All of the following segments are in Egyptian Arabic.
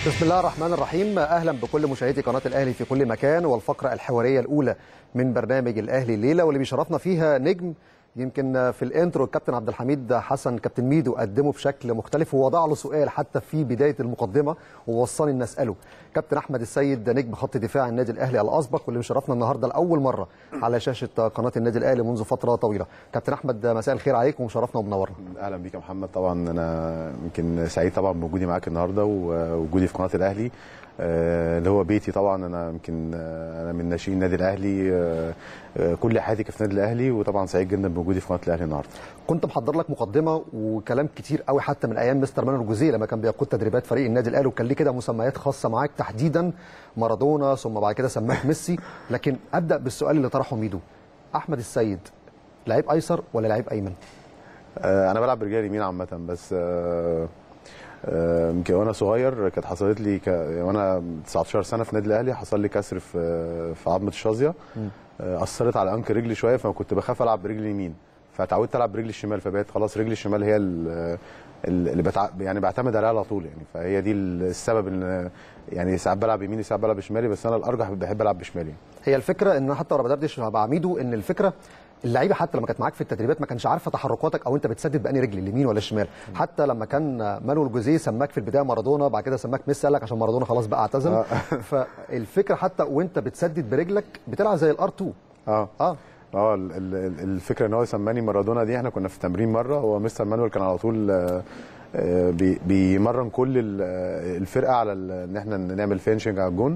بسم الله الرحمن الرحيم اهلا بكل مشاهدي قناه الاهلي في كل مكان والفقره الحواريه الاولى من برنامج الاهلي الليله واللي بيشرفنا فيها نجم يمكن في الانترو الكابتن عبد الحميد حسن كابتن ميدو قدمه بشكل مختلف ووضع له سؤال حتى في بدايه المقدمه ووصاني ان اساله كابتن احمد السيد نجم خط دفاع النادي الاهلي الاسبق واللي مشرفنا النهارده لاول مره على شاشه قناه النادي الاهلي منذ فتره طويله كابتن احمد مساء الخير عليك ومشرفنا ومنورنا اهلا بيك يا محمد طبعا انا يمكن سعيد طبعا بوجودي معاك النهارده ووجودي في قناه الاهلي اللي هو بيتي طبعا انا يمكن انا من ناشئين النادي الاهلي كل حياتي كانت في النادي الاهلي وطبعا سعيد جدا بوجودي في قناه الاهلي النهارده كنت محضر لك مقدمه وكلام كتير قوي حتى من ايام مستر مانويل جوزيه لما كان بيقود تدريبات فريق النادي الاهلي وكان ليه كده مسميات خاصه معاك تحديدا مارادونا ثم بعد كده سماك ميسي لكن ابدا بالسؤال اللي طرحه ميدو احمد السيد لعيب ايسر ولا لعيب ايمن؟ آه انا بلعب برجال يمين عامه بس آه يمكن وانا صغير كانت حصلت لي ك... وانا 19 سنه في النادي الاهلي حصل لي كسر في في عظمه الشظيه اثرت على انكل رجلي شويه فكنت بخاف العب برجلي اليمين فتعودت العب برجلي الشمال فبقيت خلاص رجلي الشمال هي اللي بتع... يعني بعتمد عليها على طول يعني فهي دي السبب ان يعني ساعات بلعب يميني ساعات بلعب بشمالي بس انا الارجح بحب العب بشمالي هي الفكره ان حتى وانا بدردش مع ميدو ان الفكره اللعيبه حتى لما كانت معاك في التدريبات ما كانش عارفه تحركاتك او انت بتسدد باني رجل اليمين ولا الشمال حتى لما كان مانويل جوزيه سماك في البدايه مارادونا بعد كده سماك ميسي قال لك عشان مارادونا خلاص بقى اعتزل فالفكره حتى وانت بتسدد برجلك بتلعب زي الار 2 اه اه اه الفكره ان هو سماني مارادونا دي احنا كنا في تمرين مره هو مستر مانويل كان على طول بيمرن كل الفرقه على ان احنا نعمل فينشنج على الجون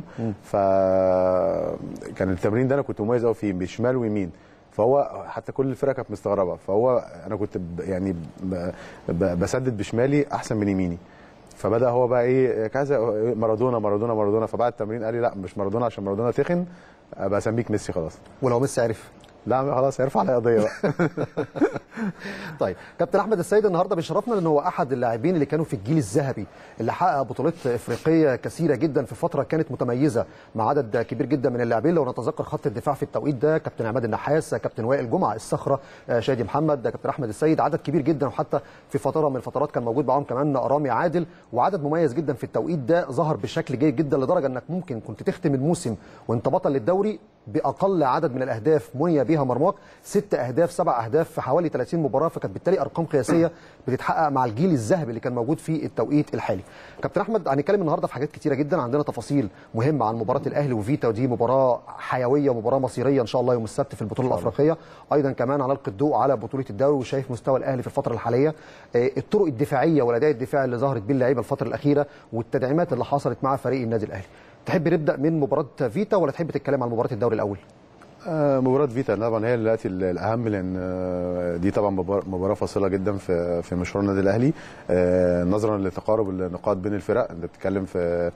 فكان التمرين ده انا كنت مميز قوي فيه بشمال ويمين فهو حتى كل الفرقه كانت مستغربه فهو انا كنت يعني بسدد بشمالي احسن من يميني فبدا هو بقى ايه كذا مارادونا مارادونا مارادونا فبعد التمرين قال لي لا مش مارادونا عشان مارادونا تخن ابقى اسميك ميسي خلاص ولو ميسي عرف لا خلاص هيرفع علي قضيه بقى طيب كابتن احمد السيد النهارده بيشرفنا لان هو احد اللاعبين اللي كانوا في الجيل الذهبي اللي حقق بطولات افريقيه كثيره جدا في فتره كانت متميزه مع عدد كبير جدا من اللاعبين لو نتذكر خط الدفاع في التوقيت ده كابتن عماد النحاس كابتن وائل جمعه الصخره شادي محمد كابتن احمد السيد عدد كبير جدا وحتى في فتره من الفترات كان موجود معاهم كمان رامي عادل وعدد مميز جدا في التوقيت ده ظهر بشكل جيد جدا لدرجه انك ممكن كنت تختم الموسم وانت بطل للدوري باقل عدد من الاهداف مني بها مرماك ست اهداف سبع اهداف في حوالي 30 مباراه فكانت بالتالي ارقام قياسيه بتتحقق مع الجيل الذهبي اللي كان موجود في التوقيت الحالي. كابتن احمد هنتكلم النهارده في حاجات كتيره جدا عندنا تفاصيل مهمه عن مباراه الاهلي وفيتا ودي مباراه حيويه ومباراه مصيريه ان شاء الله يوم السبت في البطوله الافريقيه ايضا كمان هنلقي الضوء على بطوله الدوري وشايف مستوى الاهلي في الفتره الحاليه الطرق الدفاعيه والاداء الدفاعي اللي ظهرت بيه اللعيبه الفتره الاخيره والتدعيمات اللي حصلت مع فريق النادي الاهلي. تحب نبدا من مباراه فيتا ولا تحب تتكلم عن مباراه الدوري الاول؟ مباراة فيتا طبعا هي دلوقتي الأهم لأن دي طبعا مباراة فاصلة جدا في في مشوار النادي الأهلي نظرا لتقارب النقاط بين الفرق أنت بتتكلم في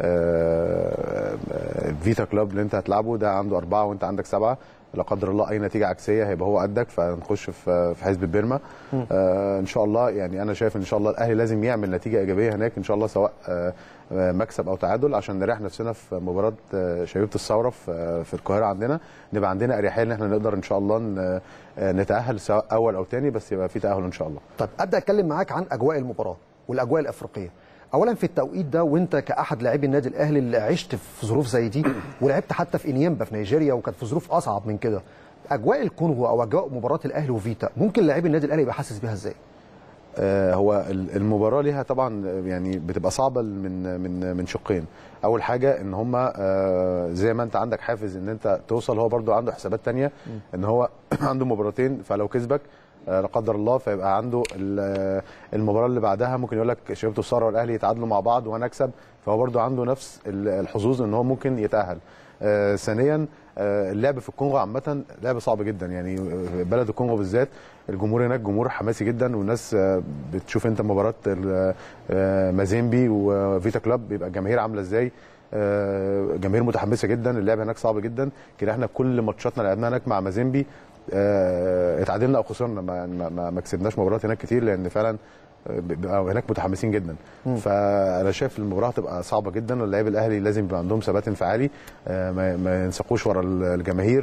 فيتا كلوب اللي أنت هتلعبه ده عنده أربعة وأنت عندك سبعة لا قدر الله اي نتيجه عكسيه هيبقى هو قدك فنخش في في حزب بيرما آه ان شاء الله يعني انا شايف ان شاء الله الاهلي لازم يعمل نتيجه ايجابيه هناك ان شاء الله سواء آه مكسب او تعادل عشان نريح نفسنا في مباراه شبيبه الثوره في في القاهره عندنا نبقى عندنا اريحيه ان احنا نقدر ان شاء الله نتاهل سواء اول او ثاني بس يبقى في تاهل ان شاء الله. طب ابدا اتكلم معاك عن اجواء المباراه والاجواء الافريقيه. اولا في التوقيت ده وانت كاحد لاعبي النادي الاهلي اللي عشت في ظروف زي دي ولعبت حتى في انيمبا في نيجيريا وكانت في ظروف اصعب من كده اجواء الكونغو او اجواء مباراه الاهلي وفيتا ممكن لاعبي النادي الاهلي يبقى حاسس بيها ازاي آه هو المباراه ليها طبعا يعني بتبقى صعبه من من من شقين اول حاجه ان هم آه زي ما انت عندك حافز ان انت توصل هو برده عنده حسابات تانية ان هو عنده مباراتين فلو كسبك لا قدر الله فيبقى عنده المباراه اللي بعدها ممكن يقول لك شبيبه الثوره والاهلي يتعادلوا مع بعض وانا اكسب فهو برده عنده نفس الحظوظ ان هو ممكن يتاهل آه ثانيا آه اللعب في الكونغو عامه لعب صعب جدا يعني بلد الكونغو بالذات الجمهور هناك جمهور حماسي جدا والناس آه بتشوف انت مباراه مازيمبي وفيتا كلاب بيبقى الجماهير عامله ازاي جماهير متحمسه جدا اللعب هناك صعب جدا كده احنا كل ماتشاتنا لعبناها هناك مع مازيمبي اتعادلنا او خسرنا ما, ما, ما كسبناش مباريات هناك كتير لان فعلا بيبقى هناك متحمسين جدا مم. فانا شايف المباراه هتبقى صعبه جدا واللاعب الاهلي لازم يبقى عندهم ثبات انفعالي ما, ما ينسقوش ورا الجماهير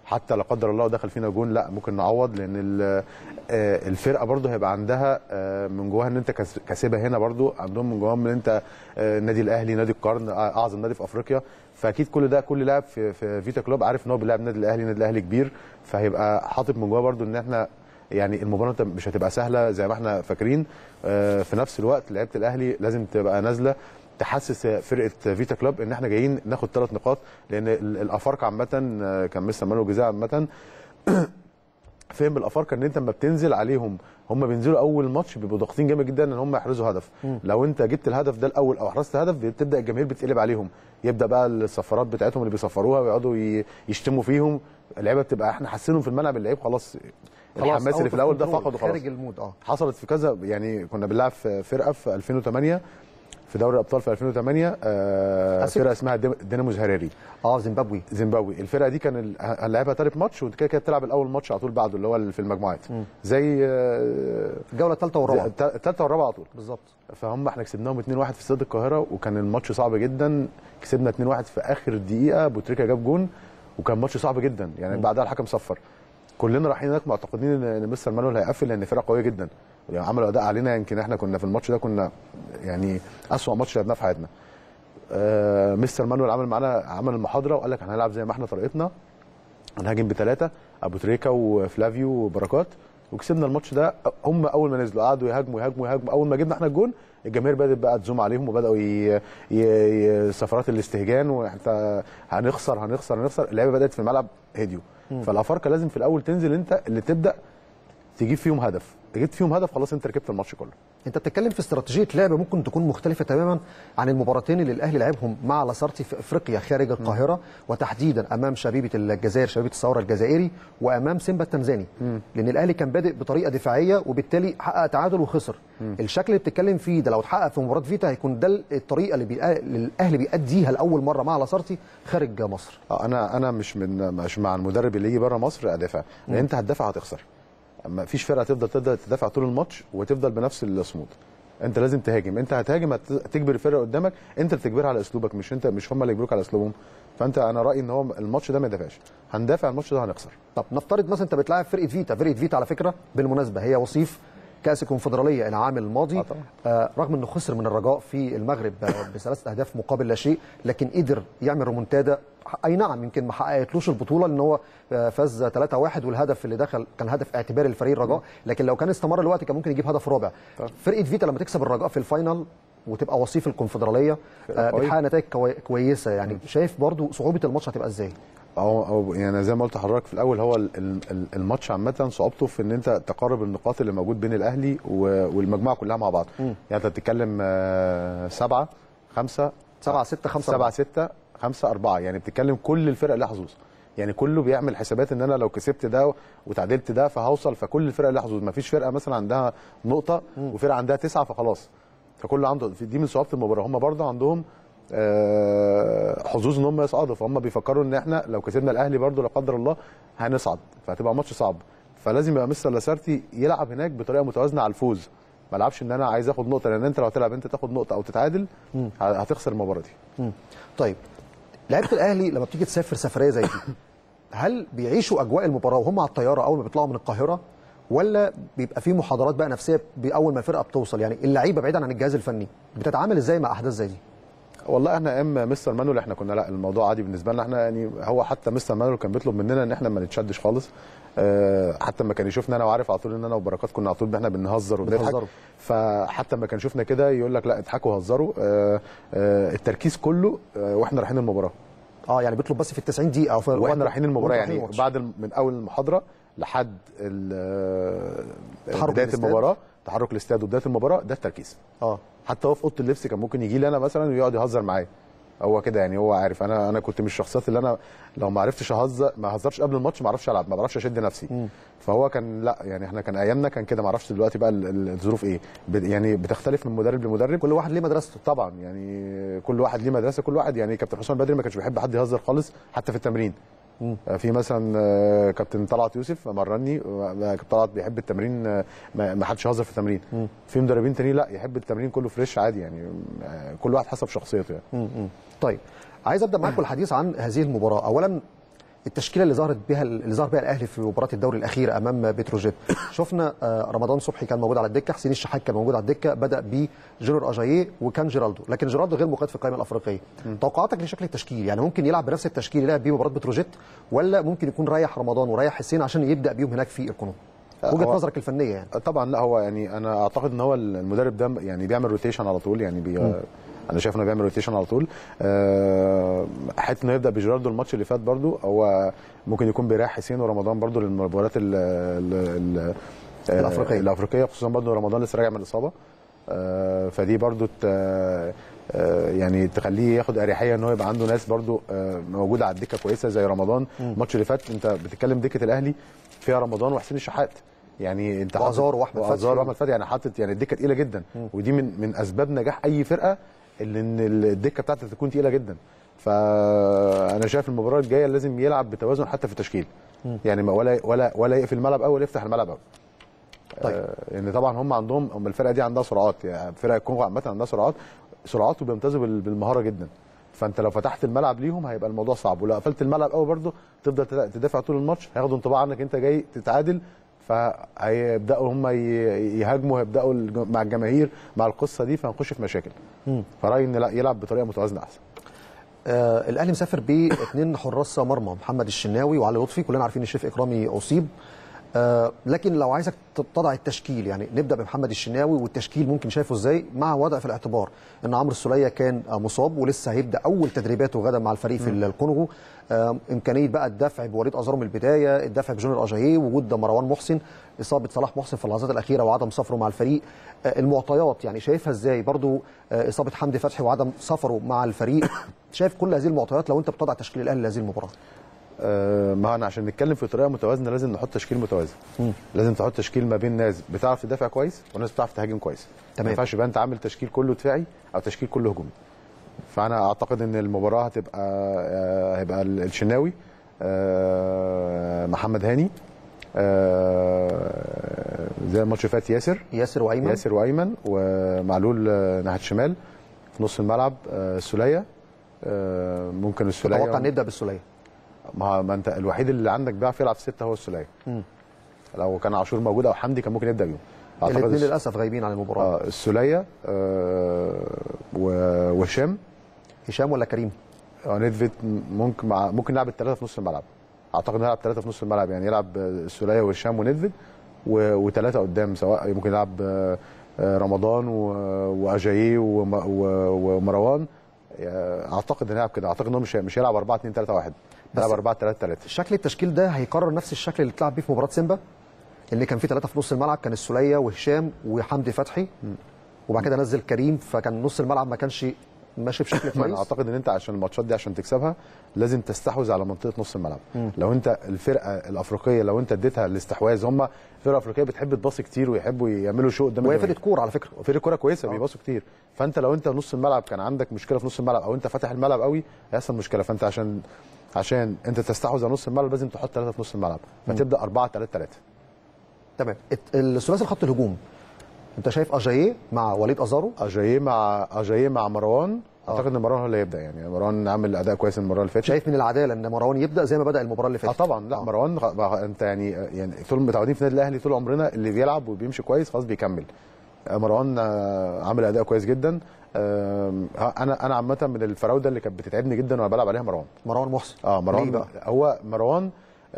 حتى لا قدر الله دخل فينا جون لا ممكن نعوض لان ال- آه، الفرقه برضو هيبقى عندها آه، من جواها ان انت كس- كسبها هنا برضو عندهم من جواهم ان انت آه، النادي الاهلي نادي القرن آه، اعظم نادي في افريقيا فاكيد كل ده كل لاعب في في فيتا كلوب عارف ان هو بيلعب النادي الاهلي النادي الاهلي كبير فهيبقى حاطط من جواه برضو ان احنا يعني المباراه انت مش هتبقى سهله زي ما احنا فاكرين آه، في نفس الوقت لعيبه الاهلي لازم تبقى نازله تحسس فرقه فيتا كلوب ان احنا جايين ناخد ثلاث نقاط لان ال- الافارقه عامه آه، كان مستر مانو الجزاء عامه فهم الافارقه ان انت لما بتنزل عليهم هم بينزلوا اول ماتش بيبقوا ضاغطين جامد جدا ان هم يحرزوا هدف لو انت جبت الهدف ده الاول او حرزت هدف بتبدا الجماهير بتقلب عليهم يبدا بقى الصفارات بتاعتهم اللي بيصفروها ويقعدوا ي- يشتموا فيهم اللعيبه بتبقى احنا حاسينهم في الملعب اللعيب خلاص الحماس اللي في الاول ده فقده خلاص خارج المود اه حصلت في كذا يعني كنا بنلعب في فرقه في 2008 في دوري الابطال في 2008 آه أسيوط. فرقه اسمها ديم- دينامو زهراري اه زيمبابوي زيمبابوي الفرقه دي كان ال- هنلعبها ثالث ماتش وكده كده بتلعب الاول ماتش على طول بعده اللي هو في المجموعات زي آه، الجوله الثالثه والرابعه زي الثالثه والرابعه على طول بالظبط فهم احنا كسبناهم 2-1 في استاد القاهره وكان الماتش صعب جدا كسبنا 2-1 في اخر دقيقه ابو تريكه جاب جون وكان ماتش صعب جدا يعني بعدها الحكم صفر كلنا رايحين هناك معتقدين ان إن مستر مانويل هيقفل لان فرقه قويه جدا يعني عملوا اداء علينا يمكن احنا كنا في الماتش ده كنا يعني اسوأ ماتش لعبناه في حياتنا آه مستر مانويل عمل معانا عمل المحاضره وقال لك هنلعب زي ما احنا طريقتنا هنهاجم بثلاثه ابو تريكه وفلافيو وبركات وكسبنا الماتش ده هم اول ما نزلوا قعدوا يهاجموا يهاجموا يهاجموا اول ما جبنا احنا الجون الجماهير بدات بقى تزوم عليهم وبداوا ي... ي... ي... سفرات الاستهجان وحتى هنخسر هنخسر هنخسر اللعيبه بدات في الملعب هديوا فالافارقه لازم في الاول تنزل انت اللي تبدا تجيب فيهم هدف جبت فيهم هدف خلاص انت ركبت الماتش كله انت بتتكلم في استراتيجيه لعب ممكن تكون مختلفه تماما عن المباراتين اللي الاهلي لعبهم مع لاسارتي في افريقيا خارج القاهره وتحديدا امام شبيبه الجزائر شبيبه الثوره الجزائري وامام سيمبا التنزاني لان الاهلي كان بادئ بطريقه دفاعيه وبالتالي حقق تعادل وخسر الشكل اللي بتتكلم فيه ده لو اتحقق في مباراه فيتا هيكون ده الطريقه اللي, بيقا... اللي الاهلي بيأديها لاول مره مع لاسارتي خارج مصر اه انا انا مش من مش مع المدرب اللي يجي بره مصر ادافع لان انت هتدافع هتخسر ما فيش فرقه تفضل تقدر تدافع طول الماتش وتفضل بنفس الصمود انت لازم تهاجم انت هتهاجم هت- تجبر الفرقه قدامك انت اللي تجبرها على اسلوبك مش انت مش هم اللي يجبروك على اسلوبهم فانت انا رايي ان هو الماتش ده ما يدافعش هندافع الماتش ده هنخسر طب نفترض مثلا انت بتلاعب فرقه فيتا فرقه فيتا على فكره بالمناسبه هي وصيف كاس الكونفدراليه العام الماضي آه طبعا. آه رغم انه خسر من الرجاء في المغرب آه بثلاث اهداف مقابل لا شيء لكن قدر يعمل رومونتادا اي نعم يمكن ما حققتلوش البطوله لان هو آه فاز 3-1 والهدف اللي دخل كان هدف اعتباري لفريق الرجاء لكن لو كان استمر الوقت كان ممكن يجيب هدف رابع فرقه فيتا لما تكسب الرجاء في الفاينل وتبقى وصيف الكونفدراليه آه قوية. بتحقق نتائج كوي- كويسه يعني شايف برضو صعوبه الماتش هتبقى ازاي؟ أو, او يعني زي ما قلت لحضرتك في الاول هو ال- ال- الماتش عامه صعوبته في ان انت تقارب النقاط اللي موجود بين الاهلي و- والمجموعه كلها مع بعض يعني انت بتتكلم آه، سبعه خمسه 7 6 5 سبعة ستة خمسة أربعة يعني بتتكلم كل الفرق لها حظوظ يعني كله بيعمل حسابات ان انا لو كسبت ده وتعادلت ده فهوصل فكل الفرق لها حظوظ مفيش فرقه مثلا عندها نقطه وفرقه عندها تسعه فخلاص فكله عنده دي من صعوبه المباراه هم برضه عندهم آه، حظوظ ان هم يصعدوا فهم بيفكروا ان احنا لو كسبنا الاهلي برضه لا قدر الله هنصعد فهتبقى ماتش صعب فلازم يبقى مستر لاسارتي يلعب هناك بطريقه متوازنه على الفوز ما لعبش ان انا عايز اخد نقطه لان انت لو تلعب انت تاخد نقطه او تتعادل هتخسر المباراه دي مم. طيب لعيبه الاهلي لما بتيجي تسافر سفريه زي دي هل بيعيشوا اجواء المباراه وهم على الطياره اول ما بيطلعوا من القاهره ولا بيبقى في محاضرات بقى نفسيه اول ما الفرقه بتوصل يعني اللعيبه بعيدا عن الجهاز الفني بتتعامل ازاي مع احداث زي دي والله احنا ايام مستر مانويل احنا كنا لا الموضوع عادي بالنسبه لنا احنا يعني هو حتى مستر مانويل كان بيطلب مننا ان احنا ما نتشدش خالص اه حتى لما كان يشوفنا انا وعارف على طول ان انا وبركات كنا على طول احنا بنهزر وبنضحك بتهزروا. فحتى لما كان يشوفنا كده يقول لك لا اضحكوا وهزروا اه اه التركيز كله اه واحنا رايحين المباراه اه يعني بيطلب بس في ال 90 دقيقه او في واحنا رايحين المباراه وإنتوا يعني رايحين الماتش. بعد الم- من اول المحاضره لحد ال- تحرك بدايه الاستاد. المباراه تحرك الاستاد وبدايه المباراه ده التركيز اه حتى هو في اوضه اللبس كان ممكن يجي لي انا مثلا ويقعد يهزر معايا هو كده يعني هو عارف انا انا كنت من الشخصيات اللي انا لو ما عرفتش اهزر ما اهزرش قبل الماتش ما اعرفش العب ما بعرفش اشد نفسي فهو كان لا يعني احنا كان ايامنا كان كده ما اعرفش دلوقتي بقى ال- ال- الظروف ايه ب- يعني بتختلف من مدرب لمدرب كل واحد ليه مدرسته طبعا يعني كل واحد ليه مدرسه كل واحد يعني كابتن حسام بدري ما كانش بيحب حد يهزر خالص حتى في التمرين في مثلا آه، كابتن طلعت يوسف مرني آه، كابتن طلعت بيحب التمرين آه، ما ما حدش يهزر في التمرين في مدربين تانيين لا يحب التمرين كله فريش عادي يعني آه، كل واحد حسب شخصيته يعني م- م. طيب عايز ابدا معاكم الحديث عن هذه المباراه اولا التشكيله اللي ظهرت بها اللي ظهر بها الاهلي في مباراه الدوري الاخيره امام بتروجيت شفنا آه، رمضان صبحي كان موجود على الدكه حسين الشحات كان موجود على الدكه بدا بجونيور اجاييه وكان جيرالدو لكن جيرالدو غير مقيد في القائمه الافريقيه توقعاتك لشكل التشكيل يعني ممكن يلعب بنفس التشكيل اللي لعب بيه مباراه بتروجيت ولا ممكن يكون ريح رمضان وريح حسين عشان يبدا بيهم هناك في القنوط وجهه هو- نظرك الفنيه يعني طبعا لا هو يعني انا اعتقد ان هو المدرب ده يعني بيعمل روتيشن على طول يعني بي انا شايف انه بيعمل روتيشن على طول أه حته انه يبدا بجيراردو الماتش اللي فات برضو هو ممكن يكون بيريح حسين ورمضان برضو للمباريات ال- ال- ال- آه، الأفريقية. الافريقيه خصوصا برضو رمضان لسه راجع من الاصابه أه فدي برضو ت- آه، يعني تخليه ياخد اريحيه ان هو يبقى عنده ناس برضو آه، موجوده على الدكه كويسه زي رمضان الماتش اللي فات انت بتتكلم دكه الاهلي فيها رمضان وحسين الشحات يعني انت حاطط- وأزار وأحمد فتحي. وأزار واحمد فتحي يعني حاطط يعني الدكه تقيله جدا ودي من من اسباب نجاح اي فرقه اللي ان الدكه بتاعتها تكون تقيله جدا فانا شايف المباراه الجايه لازم يلعب بتوازن حتى في التشكيل يعني ما- ولا ولا ولا يقفل الملعب قوي ولا يفتح الملعب قوي طيب. آه، لان طبعا هم عندهم هم الفرقه دي عندها سرعات يعني فرق الكونغو عامه عندها سرعات سرعات وبيمتازوا بال- بالمهاره جدا فانت لو فتحت الملعب ليهم هيبقى الموضوع صعب ولو قفلت الملعب قوي برده تفضل تدا- تدافع طول الماتش هياخدوا انطباع عنك انت جاي تتعادل فهيبداوا هم ي- يهاجموا هيبداوا الج- مع الجماهير مع القصه دي فهنخش في مشاكل فرايي ان لا يلعب بطريقه متوازنه احسن آه الاهلي مسافر باثنين حراس مرمى محمد الشناوي وعلي لطفي كلنا عارفين الشريف اكرامي اصيب آه لكن لو عايزك تضع التشكيل يعني نبدا بمحمد الشناوي والتشكيل ممكن شايفه ازاي مع وضع في الاعتبار ان عمرو السوليه كان آه مصاب ولسه هيبدا اول تدريباته غدا مع الفريق في الكونغو آه امكانيه بقى الدفع بوليد ازارو من البدايه الدفع بجونيور اجاييه وجود مروان محسن اصابه صلاح محسن في اللحظات الاخيره وعدم سفره مع الفريق آه المعطيات يعني شايفها ازاي برضو آه اصابه حمدي فتحي وعدم سفره مع الفريق شايف كل هذه المعطيات لو انت بتضع تشكيل الاهلي لهذه المباراه آه، ما انا عشان نتكلم في طريقه متوازنه لازم نحط تشكيل متوازن لازم تحط تشكيل ما بين ناس بتعرف تدافع كويس وناس بتعرف تهاجم كويس تمام. ما ينفعش يبقى انت عامل تشكيل كله دفاعي او تشكيل كله هجومي فانا اعتقد ان المباراه هتبقى آه، هيبقى ال- الشناوي آه، محمد هاني آه، زي الماتش اللي فات ياسر ياسر وايمن ياسر وايمن ومعلول آه، ناحيه الشمال في نص الملعب آه، السوليه آه، ممكن السوليه تتوقع نبدا بالسوليه ما ما انت الوحيد اللي عندك بيعرف يلعب في سته هو السوليه لو كان عاشور موجود او حمدي كان ممكن يبدا بيهم الاثنين الس- للاسف غايبين عن المباراه آه السوليه آه و- وهشام هشام ولا كريم آه نيدفيد ممكن مع ممكن نلعب الثلاثه في نص الملعب اعتقد نلعب ثلاثه في نص الملعب يعني يلعب السوليه وهشام ونيدفيد وثلاثه قدام سواء ممكن يلعب آه، آه، رمضان و- واجاييه وم- و- ومروان آه، اعتقد هنلعب كده اعتقد انه مش مش هيلعب 4 2 3 1 هيلعب 4 3 3 شكل التشكيل ده هيكرر نفس الشكل اللي اتلعب بيه في مباراه سيمبا اللي كان فيه ثلاثه في نص الملعب كان السوليه وهشام وحمدي فتحي وبعد كده نزل كريم فكان نص الملعب ما كانش ماشي بشكل انا كويس اعتقد ان انت عشان الماتشات دي عشان تكسبها لازم تستحوذ على منطقه نص الملعب لو انت الفرقه الافريقيه لو انت اديتها الاستحواذ هم الفرقه الافريقيه بتحب تباصي كتير ويحبوا يعملوا شو قدام وهي الجماهير. فرقه كوره على فكره فرقه كوره كويسه بيباصوا كتير فانت لو انت نص الملعب كان عندك مشكله في نص الملعب او انت فاتح الملعب قوي هيحصل مشكله فانت عشان عشان انت تستحوذ على نص الملعب لازم تحط ثلاثه في نص الملعب فتبدا 4 3 3 تمام الت- الثلاثي الخط الهجوم انت شايف اجاييه مع وليد ازارو اجاييه مع اجاييه مع مروان اعتقد ان مروان هو اللي هيبدا يعني مروان عامل اداء كويس المباراه اللي فاتت شايف من العداله ان مروان يبدا زي ما بدا المباراه اللي اه فاتت طبعا لا مروان غ- بقى انت يعني يعني طول متعودين في النادي الاهلي طول عمرنا اللي بيلعب وبيمشي كويس خلاص بيكمل آه، مروان آه، عامل اداء كويس جدا آم، ها- انا انا عامه من الفراوده اللي كانت بتتعبني جدا وانا بلعب عليها مروان مروان محسن اه ليه مروان بقى؟ هو مروان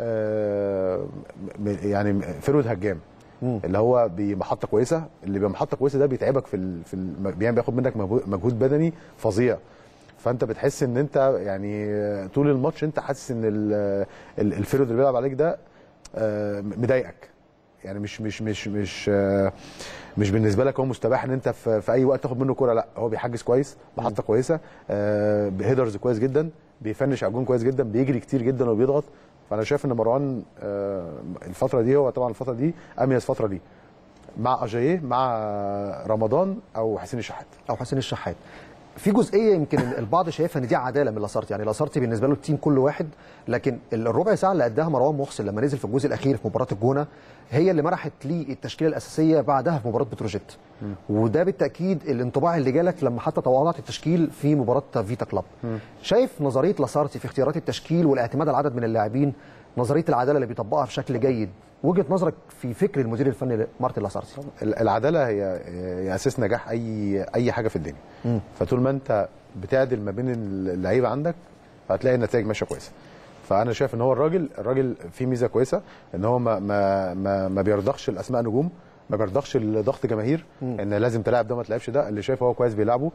آه م- يعني فرود هجام اللي هو بمحطه كويسه اللي بمحطه كويسه ده بيتعبك في ال... في ال... يعني بياخد منك مجهود- مجهود بدني فظيع فانت بتحس ان انت يعني طول الماتش انت حاسس ان ال- ال- الفرود اللي بيلعب عليك ده آه، مضايقك يعني مش مش مش مش آه، مش بالنسبه لك هو مستباح ان انت في, في اي وقت تاخد منه كوره لا هو بيحجز كويس محطه كويسه آه، هيدرز كويس جدا بيفنش على الجون كويس جدا بيجري كتير جدا وبيضغط فانا شايف ان مروان آه، الفتره دي هو طبعا الفتره دي اميز فتره دي مع اجاييه مع رمضان او حسين الشحات او حسين الشحات في جزئيه يمكن البعض شايفها ان دي عداله من لاسارتي يعني لاسارتي بالنسبه له التيم كل واحد لكن الربع ساعه اللي اداها مروان محسن لما نزل في الجزء الاخير في مباراه الجونه هي اللي منحت لي التشكيله الاساسيه بعدها في مباراه بتروجيت وده بالتاكيد الانطباع اللي جالك لما حتى تواضعت التشكيل في مباراه فيتا كلاب شايف نظريه لاسارتي في اختيارات التشكيل والاعتماد على عدد من اللاعبين نظريه العداله اللي بيطبقها بشكل جيد وجهه نظرك في فكر المدير الفني مارتن لاسارتي ال- العداله هي هي اساس نجاح اي اي حاجه في الدنيا فطول ما انت بتعدل ما بين اللعيبه عندك هتلاقي النتائج ماشيه كويسه فانا شايف ان هو الراجل الراجل فيه ميزه كويسه ان هو ما ما ما, ما بيرضخش الاسماء نجوم ما بيرضخش ضغط جماهير ان لازم تلعب ده ما تلعبش ده اللي شايف هو كويس بيلعبه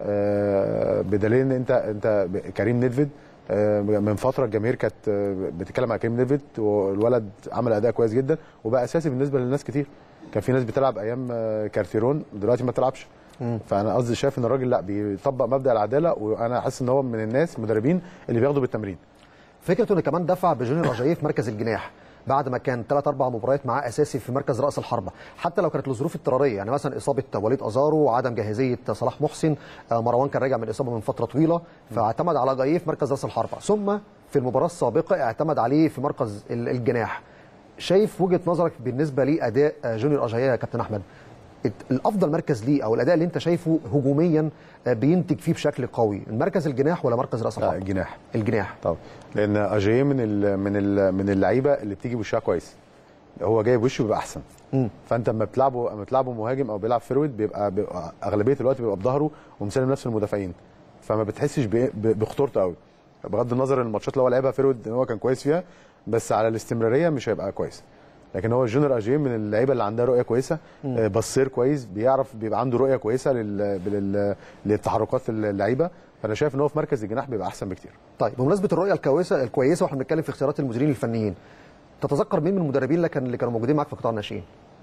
آه، بدليل ان انت انت ب- كريم نيدفيد آه، من فتره الجماهير كانت آه، بتتكلم على كريم نيدفيد والولد عمل اداء كويس جدا وبقى اساسي بالنسبه للناس كتير كان في ناس بتلعب ايام آه، كارتيرون دلوقتي ما تلعبش فانا قصدي شايف ان الراجل لا بيطبق مبدا العداله وانا حاسس ان هو من الناس المدربين اللي بياخدوا بالتمرين فكرته انه كمان دفع بجونيور اجاييه في مركز الجناح بعد ما كان ثلاث اربع مباريات معاه اساسي في مركز راس الحربه حتى لو كانت لظروف اضطراريه يعني مثلا اصابه وليد ازارو وعدم جاهزيه صلاح محسن آه، مروان كان راجع من اصابه من فتره طويله فاعتمد على اجاييه في مركز راس الحربه ثم في المباراه السابقه اعتمد عليه في مركز ال- الجناح شايف وجهه نظرك بالنسبه لاداء آه، جونيور اجاييه يا كابتن احمد الت- الافضل مركز ليه او الاداء اللي انت شايفه هجوميا آه، بينتج فيه بشكل قوي المركز الجناح ولا مركز راس لا الحربه الجناح الجناح طبعا لان اجاييه من ال من ال من اللعيبه اللي بتيجي بوشها كويس هو جاي بوشه بيبقى احسن فانت لما بتلعبه لما بتلعبه مهاجم او بيلعب فيرويد بيبقى, بيبقى اغلبيه الوقت بيبقى بظهره ومسلم نفسه المدافعين فما بتحسش بإيه- ب- بخطورته قوي بغض النظر ان الماتشات اللي هو لعبها فيرويد ان هو كان كويس فيها بس على الاستمراريه مش هيبقى كويس لكن هو جونر اجيه من اللعيبه اللي عندها رؤيه كويسه آه، بصير كويس بيعرف بيبقى عنده رؤيه كويسه لل... لل... للتحركات اللعيبه فانا شايف ان هو في مركز الجناح بيبقى احسن بكتير طيب بمناسبه الرؤيه الكويسه الكويسه واحنا بنتكلم في اختيارات المديرين الفنيين تتذكر مين من المدربين اللي كان اللي كانوا موجودين معاك في قطاع الناشئين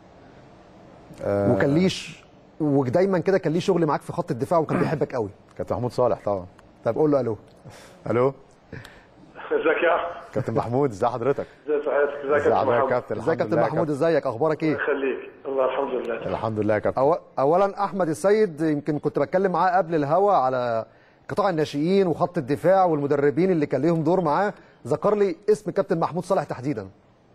آه، وكان ليش ودايما كده كان ليه شغل معاك في خط الدفاع وكان بيحبك قوي كابتن محمود صالح طبعا طب قول له الو الو ازيك يا احمد كابتن محمود ازي حضرتك ازي صحتك ازيك ازي يا حضرتك يا محمد كابتن ازيك يا كابتن محمود ازيك اخبارك ايه الله يخليك الله الحمد لله الحمد لله يا كابتن أو... اولا احمد السيد يمكن كنت بتكلم معاه قبل الهوا على قطاع الناشئين وخط الدفاع والمدربين اللي كان ليهم دور معاه ذكر لي اسم كابتن محمود صالح تحديدا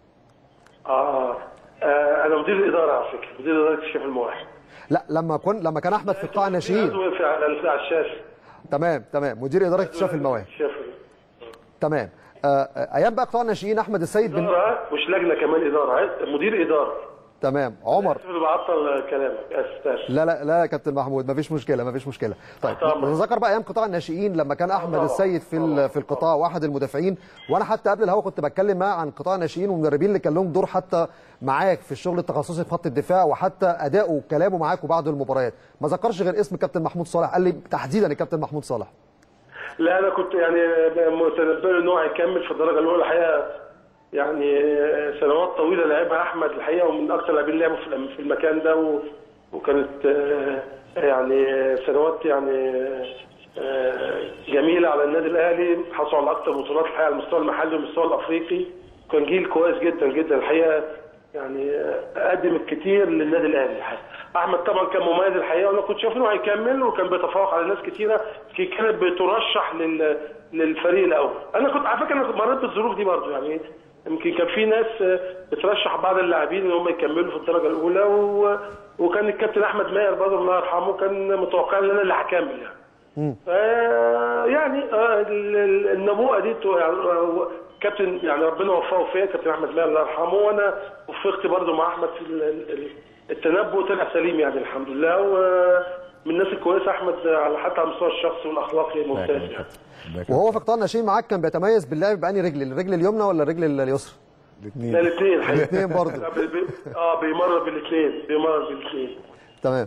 اه, آه انا مدير الاداره على فكره مدير اداره الشيخ المواحد لا لما كن لما كان احمد في قطاع الناشئين عضو في على على الشاشه تمام تمام مدير اداره اكتشاف المواهب الشيخ تمام آه، آه، ايام بقى قطاع الناشئين احمد السيد بن... اداره مش لجنه كمان اداره عايز مدير اداره تمام عمر اللي بعطل كلامك اسف اسف لا لا لا يا كابتن محمود مفيش مشكله مفيش مشكله طيب طبعا. نتذكر بقى ايام قطاع الناشئين لما كان احمد طبعا. السيد في ال- في القطاع واحد المدافعين وانا حتى قبل الهوا كنت بتكلم معاه عن قطاع الناشئين والمدربين اللي كان لهم دور حتى معاك في الشغل التخصصي في خط الدفاع وحتى اداؤه وكلامه معاك وبعد المباريات ما ذكرش غير اسم كابتن محمود صالح قال لي تحديدا الكابتن محمود صالح لا انا كنت يعني متنبئ ان هو هيكمل في الدرجه الاولى الحقيقه يعني سنوات طويله لعبها احمد الحقيقه ومن اكثر اللاعبين اللي لعبوا في الم- في المكان ده و- وكانت آه، يعني سنوات يعني آه، جميله على النادي الاهلي حصلوا على اكثر بطولات الحقيقه على المستوى المحلي والمستوى الافريقي كان جيل كويس جدا جدا الحقيقه يعني آه، قدم الكثير للنادي الاهلي الحقيقه احمد طبعا كان مميز الحقيقه وانا كنت شايف انه هيكمل وكان بيتفوق على ناس كثيره كي- كانت بترشح لل للفريق الاول انا كنت على فكره انا مريت بالظروف دي برضه يعني يمكن كان في ناس آه، بترشح بعض اللاعبين ان هم يكملوا في الدرجه الاولى و... وكان الكابتن احمد ماهر برضه الله يرحمه كان متوقع ان انا اللي هكمل يعني آه، يعني آه، ال- ال- النبوءه دي تو- يعني آه، كابتن يعني ربنا وفقه فيا كابتن احمد ماهر الله يرحمه وانا وفقت برضه مع احمد في ال- ال- ال- التنبؤ طلع سليم يعني الحمد لله ومن الناس الكويسه احمد على حتى على المستوى الشخصي والاخلاقي ممتاز يعني وهو في قطاع الناشئين معاك كان بيتميز باللعب باني رجل الرجل اليمنى ولا الرجل اليسرى الاثنين لا الاثنين الاثنين برضه اه بيمرر بالاثنين بيمرر بالاثنين تمام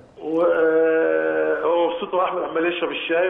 وهو مبسوط واحمد عمال يشرب الشاي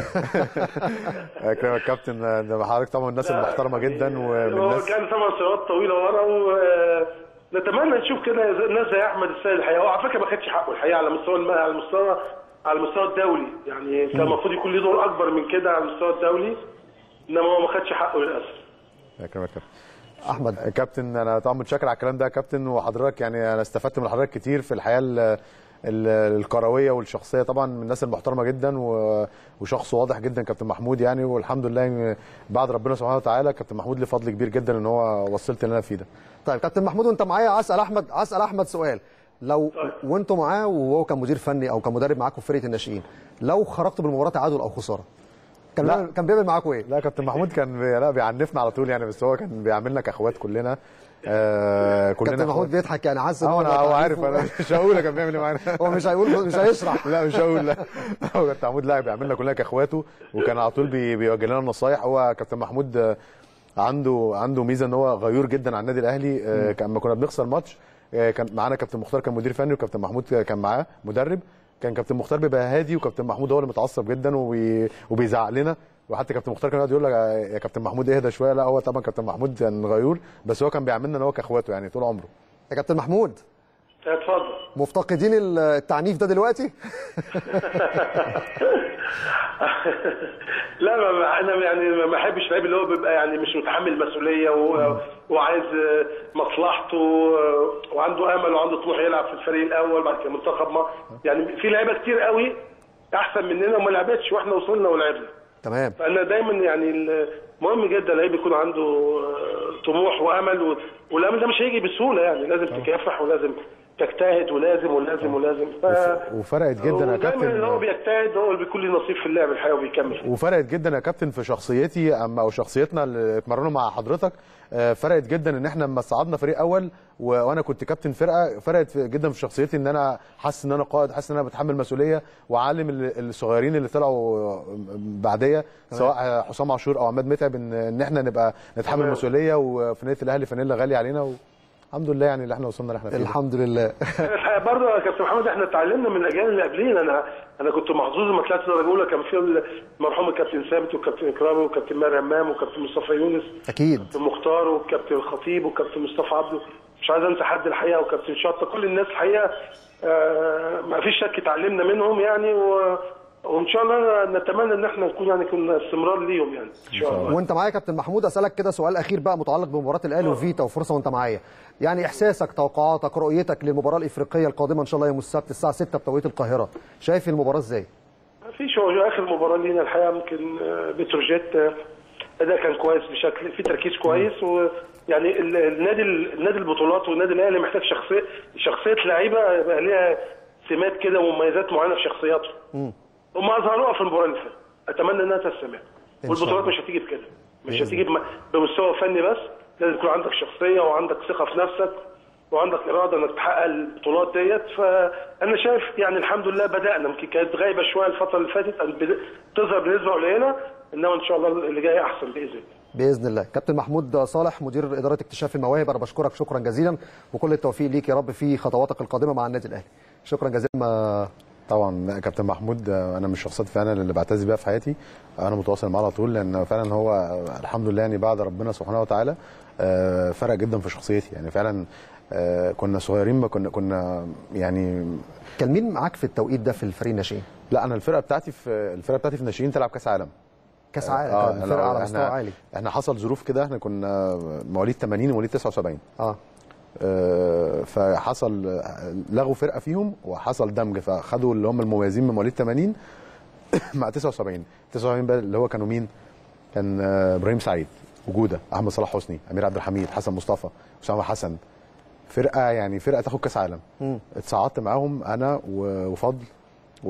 اكرم يا كابتن ده حضرتك طبعا من الناس المحترمه جدا ومن هو الناس كان طبعا سنوات طويله ورا ونتمنى نشوف كده ناس زي احمد السيد الحقيقه هو على فكره ما خدش حقه الحقيقه على مستوى الم... على المستوى على المستوى الدولي يعني كان المفروض يكون له دور اكبر من كده على المستوى الدولي انما هو ما خدش حقه للاسف اكرم يا كابتن احمد كابتن انا طبعا متشكر على الكلام ده يا كابتن وحضرتك يعني انا استفدت من حضرتك كتير في الحياه ال- ال- الكرويه والشخصيه طبعا من الناس المحترمه جدا و- وشخص واضح جدا كابتن محمود يعني والحمد لله بعد ربنا سبحانه وتعالى كابتن محمود له فضل كبير جدا ان هو وصلت اللي انا فيه ده طيب كابتن محمود وانت معايا اسال احمد اسال احمد سؤال لو وانتوا معاه وهو كان مدير فني او كمدرب معاكم في فرقه الناشئين لو خرجتوا بالمباراه تعادل او خساره كان لا. بيعمل- كان بيعمل معاكم ايه؟ لا كابتن محمود كان بي... لا بيعنفنا على طول يعني بس هو كان بيعاملنا كاخوات كلنا آه كلنا كابتن محمود أخوات. بيضحك يعني حاسس إن اه انا هو عارف تعريفه- انا مش هقول كان بيعمل ايه معانا هو مش هيقول مش هيشرح لا مش هقول لا هو كابتن محمود لا بيعملنا كلنا كاخواته وكان على طول بي... بيوجه لنا النصايح هو كابتن محمود آه، عنده عنده ميزه ان هو غيور جدا على النادي الاهلي آه، كان لما كنا بنخسر ماتش آه، كان معانا كابتن مختار كان مدير فني وكابتن محمود كان معاه مدرب كان كابتن مختار بيبقى هادي وكابتن محمود هو اللي متعصب جدا وبي... وبيزعق لنا وحتى كابتن مختار كان يقعد يقول لك يا كابتن محمود اهدى شويه لا هو طبعا كابتن محمود كان غيور بس هو كان بيعاملنا ان هو كاخواته يعني طول عمره يا كابتن محمود اتفضل مفتقدين التعنيف ده دلوقتي؟ لا ما- ما انا يعني ما بحبش اللعيب اللي هو بيبقى يعني مش متحمل مسؤوليه و- وعايز مصلحته وعنده امل وعنده طموح يلعب في الفريق الاول بعد كده منتخب مصر يعني في لعيبه كتير قوي احسن مننا وما لعبتش واحنا وصلنا ولعبنا تمام فانا دايما يعني ال- مهم جدا اللعيب يكون عنده آه، طموح وامل و- والامل ده مش هيجي بسهوله يعني لازم تكافح ولازم تجتهد ولازم ولازم ولازم ف... وفرقت جدا يا ودايما اللي هو كابتن بيجتهد هو اللي بيكون له نصيب في اللعب الحقيقه وبيكمل وفرقت جدا يا كابتن في شخصيتي اما او شخصيتنا اللي اتمرنوا مع حضرتك آه، فرقت جدا ان احنا لما صعدنا فريق اول و- وانا كنت كابتن فرقه فرقت في- جدا في شخصيتي ان انا حاسس ان انا قائد حاسس ان انا بتحمل مسؤوليه وعالم ال- الصغيرين اللي طلعوا بعديه سواء حسام عاشور او عماد متعب ان ان احنا نبقى نتحمل تمام. مسؤوليه وفي نادي الاهلي فانيلا غاليه علينا والحمد لله يعني اللي احنا وصلنا اللي احنا فيه ده. الحمد لله الحقيقه برضه يا كابتن محمد احنا اتعلمنا من الاجيال اللي قبلينا انا انا كنت محظوظ لما طلعت درجه اولى كان في المرحوم الكابتن ثابت والكابتن اكرامي والكابتن ماهر همام والكابتن مصطفى يونس اكيد كابتن مختار والكابتن الخطيب والكابتن مصطفى عبده مش عايز انسى حد الحقيقه وكابتن شطه كل الناس الحقيقه آه ما فيش شك اتعلمنا منهم يعني و... وان شاء الله نتمنى ان احنا نكون يعني كنا استمرار ليهم يعني ان شاء الله وانت معايا يا كابتن محمود اسالك كده سؤال اخير بقى متعلق بمباراه الاهلي وفيتا وفرصه وانت معايا يعني احساسك توقعاتك رؤيتك للمباراه الافريقيه القادمه ان شاء الله يوم السبت الساعه 6 بتوقيت القاهره شايف المباراه ازاي في هو اخر مباراه لينا الحقيقه يمكن آه، بتروجيت آه، اداء كان كويس بشكل في تركيز كويس ويعني ال- النادي النادي البطولات والنادي الاهلي محتاج شخصيه شخصيه لعيبه يبقى ليها سمات كده ومميزات معينه في شخصياتهم هم اظهروها في المباراه اللي فاتت اتمنى انها تستمر شاء والبطولات الله. مش هتيجي بكده مش هتيجي بم- بمستوى فني بس لازم يكون عندك شخصيه وعندك ثقه في نفسك وعندك اراده انك تحقق البطولات ديت فانا شايف يعني الحمد لله بدانا يمكن كانت غايبه شويه الفتره اللي فاتت أن بد- تظهر بنسبه قليله انما ان شاء الله اللي جاي احسن باذن الله باذن الله كابتن محمود صالح مدير اداره اكتشاف المواهب انا بشكرك شكرا جزيلا وكل التوفيق ليك يا رب في خطواتك القادمه مع النادي الاهلي شكرا جزيلا ما- طبعا كابتن محمود آه، انا من الشخصيات فعلا اللي بعتز بيها في حياتي انا متواصل معاه على طول لان فعلا هو آه، الحمد لله يعني بعد ربنا سبحانه وتعالى آه، فرق جدا في شخصيتي يعني فعلا آه، كنا صغيرين ما كنا كنا يعني كان مين معاك في التوقيت ده في الفريق الناشئين لا انا الفرقه بتاعتي في الفرقه بتاعتي في الناشئين تلعب كاس عالم كاس عالم آه، كان فرقه لا، على إحنا- مستوى عالي احنا حصل ظروف كده احنا كنا مواليد 80 ومواليد 79 اه آه، فحصل آه، لغوا فرقه فيهم وحصل دمج فخدوا اللي هم المميزين من مواليد 80 مع 79 79 بقى اللي هو كانوا مين؟ كان آه، ابراهيم سعيد وجوده احمد صلاح حسني امير عبد الحميد حسن مصطفى اسامه حسن فرقه يعني فرقه تاخد كاس عالم اتصعدت معاهم انا و- وفضل و...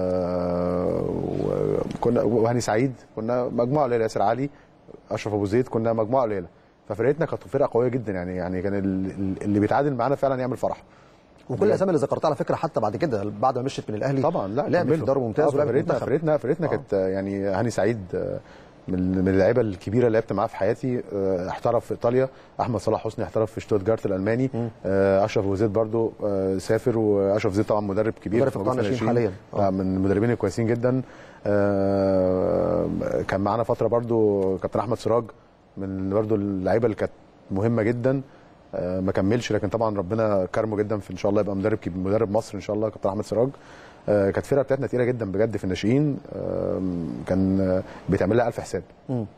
وكنا وهاني سعيد كنا مجموعه قليله ياسر علي اشرف ابو زيد كنا مجموعه قليله ففرقتنا كانت فرقه قويه جدا يعني يعني كان ال- اللي بيتعادل معانا فعلا يعمل فرح وكل الاسامي اللي ذكرتها على فكره حتى بعد كده بعد ما مشيت من الاهلي طبعا لا لعب في كملوا. دوري ممتاز آه، ولعب في فرقتنا المنتخب. فرقتنا فرقتنا آه. كانت آه، يعني هاني سعيد آه، من من اللعيبه الكبيره اللي لعبت معاه في حياتي آه، احترف في ايطاليا احمد صلاح حسني احترف في شتوتجارت الالماني آه، اشرف ابو زيد برضو آه، سافر واشرف زيد طبعا مدرب كبير مدرب في موجود قطاع الناشئين الناشئين. حالياً. آه، من المدربين الكويسين جدا آه، كان معانا فتره برضو كابتن احمد سراج من برضو اللعيبه اللي كانت مهمه جدا آه، ما كملش لكن طبعا ربنا كرمه جدا في ان شاء الله يبقى مدرب كبير مدرب مصر ان شاء الله كابتن احمد سراج آه، كانت فرقه بتاعتنا تقيله جدا بجد في الناشئين آم، كان آه، بيتعمل لها الف حساب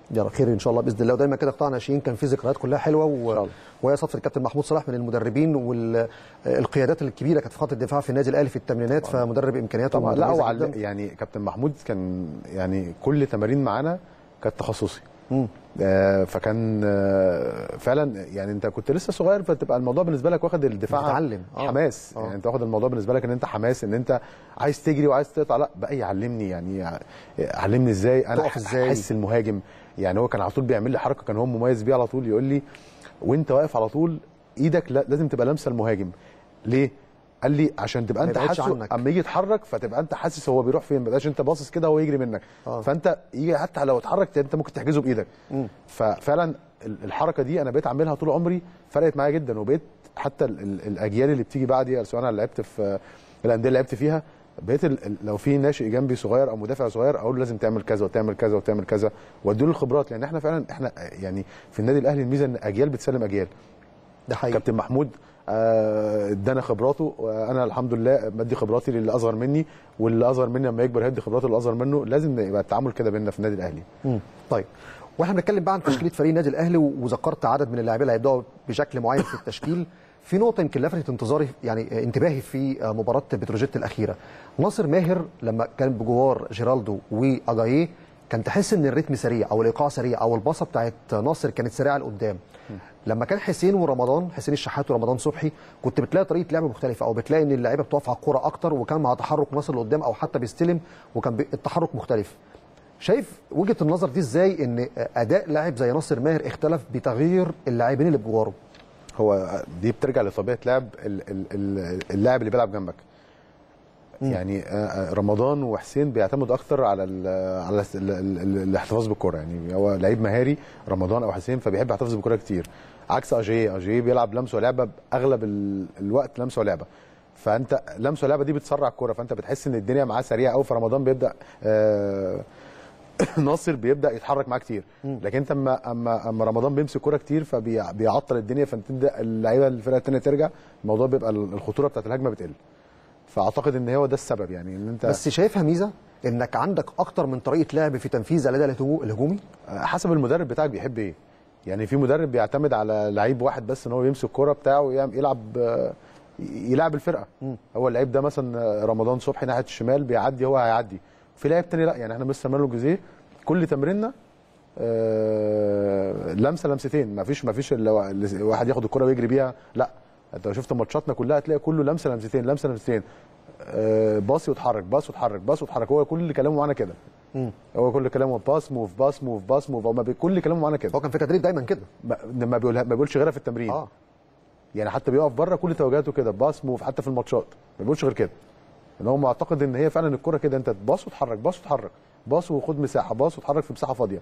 يلا خير ان شاء الله باذن الله ودايما كده قطاع ناشئين كان في ذكريات كلها حلوه و... الله. وهي صدفه الكابتن محمود صلاح من المدربين والقيادات الكبيره كانت في خط الدفاع في النادي الاهلي في الثمانينات فمدرب امكانياته طبعا لا هو متميزة عل... جداً. يعني كابتن محمود كان يعني كل تمارين معانا كانت تخصصي مم. آه فكان آه فعلا يعني انت كنت لسه صغير فتبقى الموضوع بالنسبه لك واخد الدفاع بتتعلم. آه. حماس آه. يعني انت واخد الموضوع بالنسبه لك ان انت حماس ان انت عايز تجري وعايز تقطع لا بقى يعلمني يعني علمني ازاي انا تقف إزاي. احس المهاجم يعني هو كان على طول بيعمل لي حركه كان هو مميز بيها على طول يقول لي وانت واقف على طول ايدك لا لازم تبقى لامسه المهاجم ليه قال لي عشان تبقى ما انت يبعدش حاسه عنك. اما يجي يتحرك فتبقى انت حاسس هو بيروح فين ما تبقاش انت باصص كده وهو يجري منك آه. فانت يجي حتى لو اتحرك انت ممكن تحجزه بايدك مم. ففعلا ال- الحركه دي انا بقيت اعملها طول عمري فرقت معايا جدا وبقيت حتى ال- ال- الاجيال اللي بتيجي بعدي سواء انا لعبت في الانديه اللي لعبت فيها بقيت ال- ال- لو في ناشئ جنبي صغير او مدافع صغير اقول له لازم تعمل كذا وتعمل كذا وتعمل كذا واديله الخبرات لان احنا فعلا احنا يعني في النادي الاهلي الميزه ان اجيال بتسلم اجيال ده حقيقي كابتن محمود آه، ادانا خبراته وانا الحمد لله بدي خبراتي للي اصغر مني واللي اصغر مني لما يكبر هيدي خبراته اللي اصغر منه لازم يبقى التعامل كده بيننا في النادي الاهلي مم. طيب واحنا بنتكلم بقى عن تشكيله فريق النادي الاهلي وذكرت عدد من اللاعبين اللي هيبداوا بشكل معين في التشكيل في نقطه يمكن لفتت انتظاري يعني انتباهي في مباراه بتروجيت الاخيره ناصر ماهر لما كان بجوار جيرالدو واجاييه كان تحس ان الريتم سريع او الايقاع سريع او الباصه بتاعت ناصر كانت سريعه لقدام لما كان حسين ورمضان حسين الشحات ورمضان صبحي كنت بتلاقي طريقه لعب مختلفه او بتلاقي ان اللعيبه بتقف على الكوره اكتر وكان مع تحرك ناصر لقدام او حتى بيستلم وكان بي- التحرك مختلف شايف وجهه النظر دي ازاي ان اداء لاعب زي ناصر ماهر اختلف بتغيير اللاعبين اللي بجواره هو دي بترجع لطبيعه لعب ال- ال- ال- اللاعب اللي بيلعب جنبك يعني آه، آه، رمضان وحسين بيعتمد اكتر على ال على ال ال ال الاحتفاظ بالكره يعني هو لعيب مهاري رمضان او حسين فبيحب يحتفظ بالكره كتير عكس اجيه اجيه بيلعب لمسه ولعبه اغلب ال- الوقت لمسه ولعبه فانت لمسه ولعبه دي بتسرع الكره فانت بتحس ان الدنيا معاه سريعه قوي فرمضان بيبدا آه ناصر بيبدا يتحرك معاه كتير لكن انت اما اما اما رمضان بيمسك كوره كتير فبيعطل الدنيا فتبدا اللعيبه الفرقه الثانيه ترجع الموضوع بيبقى الخطوره بتاعت الهجمه بتقل فاعتقد ان هو ده السبب يعني ان انت بس شايفها ميزه انك عندك اكتر من طريقه لعب في تنفيذ الاداء الهجو- الهجومي حسب المدرب بتاعك بيحب ايه يعني في مدرب بيعتمد على لعيب واحد بس ان هو يمسك الكوره بتاعه ويعمل- يلعب آه، يلعب الفرقه هو اللعيب ده مثلا آه، رمضان صبحي ناحيه الشمال بيعدي هو هيعدي في لعيب تاني لا يعني احنا مستر مانو جوزيه كل تمريننا آه، لمسه لمستين ما فيش ما فيش اللي هو- اللي واحد ياخد الكوره ويجري بيها لا انت لو شفت ماتشاتنا كلها هتلاقي كله لمسه لمستين لمسه لمستين آه، باص وتحرك باص وتحرك باص وتحرك هو كل كلامه معانا كده هو كل كلامه باس موف باس موف باس موف هو ما بي- كل كلامه معانا كده هو كان في تدريب دايما كده ما ما بيقولها ما بيقولش غيرها في التمرين اه يعني حتى بيقف بره كل توجيهاته كده باص موف حتى في الماتشات ما بيقولش غير كده ان هو معتقد ان هي فعلا الكره كده انت باص وتحرك باص وتحرك باص وخد مساحه باص وتحرك في مساحه فاضيه